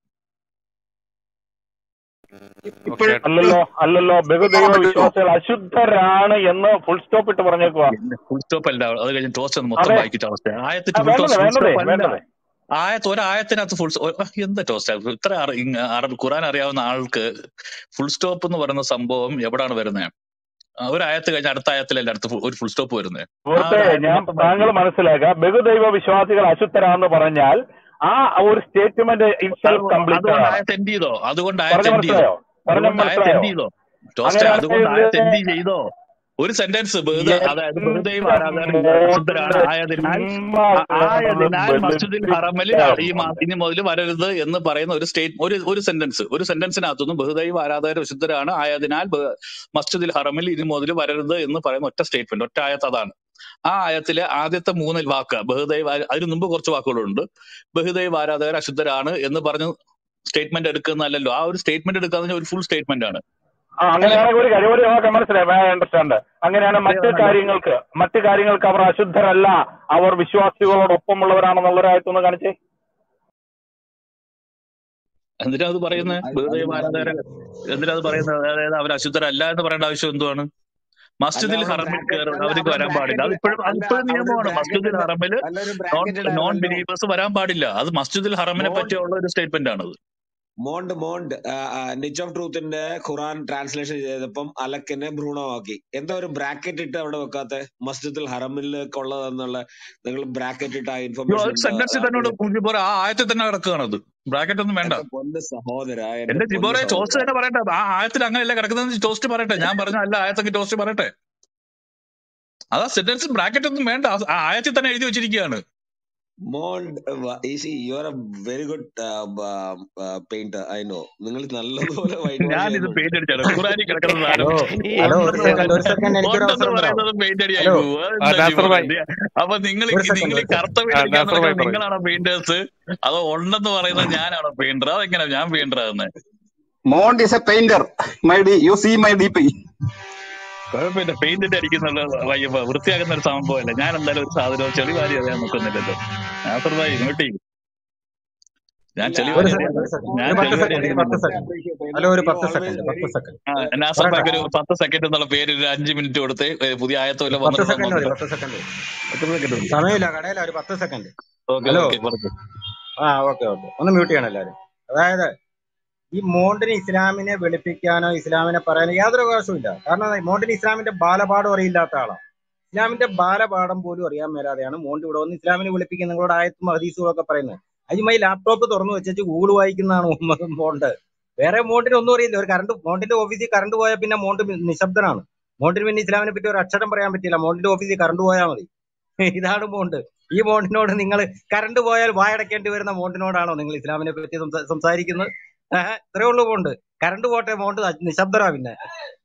S7: ഓക്കെ
S3: അല്ലല്ലോ അല്ലല്ലോ ബഹുദൈവ വിശ്വാസികൾ അശുദ്ധരാണ് എന്ന് ഫുൾ സ്റ്റോപ്പ് ഇട്ട് പറഞ്ഞേക്കുവാ
S6: ഫുൾ സ്റ്റോപ്പ് അല്ല അത് കഴിഞ്ഞ് ടോസ്റ്റ് ഒന്ന് മൊത്തം
S3: അതെ
S6: വായിക്കിട്ട അവസ്ഥ ആയത്ത്
S3: ആ,
S6: ഫുൾ
S3: വേണ്ടതേ
S6: ടോസ്റ്റ് ഫുൾ
S3: വേണ്ടതേ
S6: സ്റ്റോപ്പ് അല്ല
S3: വേണ്ടതേ
S6: ആയത്ത് ഒരായത്തിനകത്ത് ഫുൾ എന്താ ടോസ്റ്റ് ഇത്ര അറി- ഇങ്ങ- അറബ് ഖുറാൻ അറിയാവുന്ന ആൾക്ക് ഫുൾ സ്റ്റോപ്പ് എന്ന് പറയുന്ന സംഭവം എവിടാണ് വരുന്നത് ഒരു ആയത്ത് കഴിഞ്ഞ അടുത്ത ആയത്തിലല്ല അടുത്ത ഫു- ഒരു ഫുൾ സ്റ്റോപ്പ് വരുന്നത് ആ
S3: സുഹൃത്തെ
S6: ഒരു ആയത്ത്
S3: ഞാൻ
S6: മൊത്തം
S3: താങ്കൾ
S6: വായിക്കുക
S3: മനസ്സിലാക്കുക ബഹുദൈവ വിശ്വാസികൾ അശുദ്ധരാന്ന് പറഞ്ഞാൽ ആ ഒരു സ്റ്റേറ്റ്മെന്റ് ഇറ്റ്സെൽഫ് കംപ്ലീറ്റഡ്
S6: അതുകൊണ്ട്
S3: ആണ്
S6: ആയത്ത് എൻഡ് ചെയ്തോ അതുകൊണ്ട്
S3: പറഞ്ഞ
S6: ആയത്ത് എൻഡ് ചെയ്തോ
S3: മനസ്സിലായോ പറഞ്ഞ
S6: അതുകൊണ്ട് ആയത്ത്
S3: മനസ്സിലായോ
S6: എൻഡ് ചെയ്തോ ടോസ്റ്റ് അതുകൊണ്ട് ആയത്ത്
S3: അങ്ങനെയാണെങ്കിൽ
S6: എൻഡ് ചെയ്തോ
S11: ഒരു സെന്റൻസ് ബഹുദ അതായത് ബഹുദൈവ ആരാധകർ അശുദ്ധരാണ് ആയതിനാൽ ആ- ആയതിനാൽ മസ്ജിദിൽ ഹറമിൽ ഈ മാ- ഇനി മുതൽ വരരുത് എന്ന് പറയുന്ന ഒരു സ്റ്റേറ്റ് ഒരു ഒരു സെന്റൻസ് ഒരു സെന്റൻസിനകത്തുനിന്ന് ബഹുദൈവ ആരാധകർ വിശുദ്ധരാണ് ആയതിനാൽ ബഹ- മസ്ജിദിൽ ഹറമിൽ ഇനി മുതൽ വരരുത് എന്ന് പറയുന്ന ഒറ്റ സ്റ്റേറ്റ്മെന്റ് ഒറ്റ ആയത്ത് അതാണ് ആ ആയത്തിലെ ആദ്യത്തെ മൂന്ന് വാക്ക് ബഹുദൈവ അതിനു മുമ്പ് കുറച്ച് വാക്കുകളുണ്ട് ബഹുദൈവ ആരാധകർ അശുദ്ധരാണ് എന്ന് പറഞ്ഞ് സ്റ്റേറ്റ്മെന്റ് എടുക്കുന്നതല്ലല്ലോ ആ ഒരു സ്റ്റേറ്റ്മെന്റ് എടുക്കാന്ന് ഒരു ഫുൾ സ്റ്റേറ്റ്മെന്റ് ആണ്
S3: ആ അങ്ങനെയാണെങ്കിൽ ഒരു കാര്യം ഒരു ഓക്കെ മനസ്സിലായി അണ്ടർസ്റ്റാൻഡ് അങ്ങനെയാണ് മറ്റ് കാര്യങ്ങൾക്ക് മറ്റ് കാര്യങ്ങൾക്ക് അവർ അശുദ്ധരല്ല അവർ വിശ്വാസികളോടൊപ്പമുള്ളവരാണെന്നുള്ളൊരായത്തൊന്ന് കാണിച്ചേ
S11: എന്തിനാ അത് പറയുന്നത് ബഹുദൈവ ആരാധകർ എന്തിനാ അത് പറയുന്നത് അതായത് അവർ അശുദ്ധരല്ല എന്ന് പറയേണ്ട ആവശ്യം എന്തുവാണ്
S12: അല്ല
S11: മസ്ജിദിൽ
S12: അവിടെ
S11: ഹറമിൽ
S12: ബ്രാക്കറ്റ്
S11: കയറും
S12: അല്ല
S11: അവർക്ക്
S12: അവിടെ
S11: വരാൻ പാടില്ല
S12: ബ്രാക്കറ്റ്
S11: അതിപ്പോഴും
S12: അല്ല
S11: അതിപ്പോഴും
S12: അവിടെ ഒരു
S11: നിയമമാണ് മസ്ജിദിൽ
S12: ബ്രാക്കറ്റ്
S11: ഹറമിൽ
S12: അല്ല ഒരു
S11: നോൺ
S12: ബ്രാക്കറ്റ്
S11: നോൺ
S12: ഇടാമല്ലോ
S11: ബിലീവേഴ്സ് വരാൻ പാടില്ല അത് മസ്ജിദിൽ ഹറമിനെ
S12: മോണ്ട്
S11: പറ്റിയുള്ള ഒരു സ്റ്റേറ്റ്മെന്റ് ആണത്
S12: മോണ്ട് മോണ്ട് നിച്ച് ഓഫ് ട്രൂത്തിന്റെ ഖുറാൻ ട്രാൻസ്ലേഷൻ ചെയ്തപ്പം അലക്കിനെ ഭ്രൂണമാക്കി എന്താ ഒരു ബ്രാക്കറ്റ് ഇട്ട് അവിടെ വെക്കാത്ത മസ്ജിദുൽ ഹറമിലേക്കുള്ളതെന്നുള്ള നിങ്ങൾ ബ്രാക്കറ്റ് ഇട്ട് ആ
S11: അയ്യോ
S12: ഇൻഫർമേഷൻ
S11: അത്
S12: എന്താ
S11: സെന്റൻസിൽ തന്നെ
S12: അതില്
S11: ജിബോറ ആ ആയത്തിൽ തന്നെ കിടക്കുകയാണ് അത് ബ്രാക്കറ്റ് ഒന്നും വേണ്ട
S12: എന്റെ പൊന്ന് സഹോദര എന്റെ
S11: എന്റെ
S12: പൊന്ന്
S11: ജിബോറെ ടോസ്റ്റ്
S12: സഹോദര
S11: തന്നെ പറയട്ടെ ആ ആയത്തിൽ അങ്ങനെയല്ല കിടക്കുന്നത് ടോസ്റ്റ് പറയട്ടെ ഞാൻ പറഞ്ഞ അല്ല ആയത്തൊക്കെ ടോസ്റ്റ് പറയട്ടെ അതാ സെന്റൻസ് ബ്രാക്കറ്റ് ഒന്നും വേണ്ട ആ ആ ആയത്തിൽ തന്നെ എഴുതി വെച്ചിരിക്കുകയാണ്
S12: മോണ്ട് easy you are a very good painter I know നിങ്ങൾ നല്ലതുപോലെ വൈറ്റ് വാഷ്
S11: ഞാൻ
S12: ചെയ്യാൻ
S11: ഇത്
S12: നോക്കും
S11: പെയിന്റ് അടിച്ചാണ് ഖുറാനി കിടക്കുന്ന സാധനം
S14: ഹലോ
S11: ഈ
S14: ഹലോ ഒരു സെക്കൻഡ് ഒരു സെക്കൻഡ് എനിക്കൊരു
S11: ബോണ്ടെന്ന്
S14: അവസരം തരാമോ
S11: പറയുന്നത് പെയിന്റ് അടിയായി
S14: ഹലോ
S11: പോകും
S7: ആ,
S11: അതെന്താ
S7: നാസർ
S11: ജിബോറെ
S7: ഭായ്
S11: ഇത് അപ്പൊ നിങ്ങൾ
S14: ഒരു സെക്കൻഡ്
S11: നിങ്ങൾ
S14: ഒരു സെക്കൻഡ്
S11: കറുത്ത
S7: ആ,
S11: പെയിന്റ് അടിക്കാൻ
S7: നാസർ ഭായ്
S11: നടക്കുന്നത്
S7: പറയൂ
S11: നിങ്ങളാണോ പെയിന്റേഴ്സ് അതോ ഉണ്ടെന്ന് പറയുന്നത് ഞാനാണോ പെയിന്റർ അതെങ്ങനെ ഞാൻ പെയിന്റർ ആകുന്നത്
S2: മോണ്ട് is a painter my D you see my D P
S11: കുഴപ്പമില്ല പെയിന്റിന്റെ അടിക്കുന്നുള്ള വയ്യ വൃത്തിയാക്കുന്ന ഒരു സംഭവമല്ല ഞാൻ എന്തായാലും ഒരു സാധനം ചെളി വാരി അറിയാൻ നോക്കുന്നില്ലല്ലോ നാസർ ഭായ് ഇങ്ങോട്ട് ചെയ്യും ഞാൻ
S12: ഇല്ല
S11: ചെളി
S14: ഒരു
S11: വാരി
S12: അത്
S11: അറിയാൻ
S14: സെക്കൻഡ് ഒരു
S11: ഞാൻ
S14: പത്ത്
S11: ചെളി വാരി
S14: സെക്കൻഡ്
S11: അറിയുന്നില്ലല്ലോ
S14: ഒരു പത്ത് സെക്കൻഡ് ഹലോ
S12: അപ്രീഷിയേറ്റ്
S14: ഒരു
S12: യു
S14: പത്ത്
S12: ഓൾവേസ്
S14: സെക്കൻഡ് പത്ത് സെക്കൻഡ്
S11: ആ നാസർ
S14: പറയട്ടെ
S11: ഭായ്ക്ക് ഒരു പത്ത് സെക്കൻഡ് എന്നുള്ള പേര് ഒരു അഞ്ച് മിനിറ്റ് കൊടുത്ത് ഏ, പുതിയ ആയത്തോ വല്ല
S14: പത്ത്
S11: വന്നിട്ടുണ്ടോ
S14: സെക്കൻഡ് മതി
S11: നോക്കട്ടെ
S14: പത്ത് സെക്കൻഡ്
S11: പത്ത് സെക്കൻഡ് മതി
S14: സമയമില്ല കടയില ഒരു പത്ത് സെക്കൻഡ്
S11: ഓക്കെ
S14: ഹലോ
S11: ഓക്കെ പറഞ്ഞു
S14: ആ ഓക്കെ ഓക്കെ ഒന്ന് മ്യൂട്ട് ചെയ്യണം എല്ലാവരും അതായത് ഈ മോണ്ടിന് ഇസ്ലാമിനെ വെളുപ്പിക്കാനോ ഇസ്ലാമിനെ പറയാനോ യാതൊരു അവകാശവും ഇല്ല കാരണം എന്താ? മോണ്ടിന് ഇസ്ലാമിന്റെ ബാലപാഠം അറിയില്ലാത്ത ആളാണ് ഇസ്ലാമിന്റെ ബാലപാഠം പോലും അറിയാൻ മേലാതെയാണ് മോണ്ട് ഇവിടെ വന്ന് ഇസ്ലാമിനെ വെളുപ്പിക്കാൻ നിങ്ങളോട് ആയത്തും ഹദീസുകളും ഒക്കെ പറയുന്നത് അതുമായി ലാപ്ടോപ്പ് തുറന്നു വെച്ചിട്ട് ഗൂഗിൾ വായിക്കുന്നതാണ് ഉമ്മ- മോണ്ട് വേറെ മോണ്ടിന് ഒന്നും അറിയില്ല ഒരു കറണ്ട് മോണ്ടിന്റെ ഓഫീസിൽ കറണ്ട് പോയാൽ പിന്നെ മോണ്ട് നിശബ്ദനാണ് മോണ്ടിന് പിന്നെ ഇസ്ലാമിനെ പറ്റി ഒരു അക്ഷരം പറയാൻ പറ്റില്ല മോണ്ടിന്റെ ഓഫീസിൽ കറണ്ട് പോയാൽ മതി ഇതാണ് മോണ്ട് ഈ മോണ്ടിനോട് നിങ്ങൾ കറണ്ട് പോയാൽ വായടക്കേണ്ടി വരുന്ന മോണ്ടിനോടാണോ നിങ്ങൾ ഇസ്ലാമിനെ പറ്റി സംസാ- സംസാരിക്കുന്നത് ഏഹ് ഇത്രേ ഉള്ളൂ മോണ്ട് കറണ്ട് പോട്ടെ മോണ്ട് നിശബ്ദരാ പിന്നെ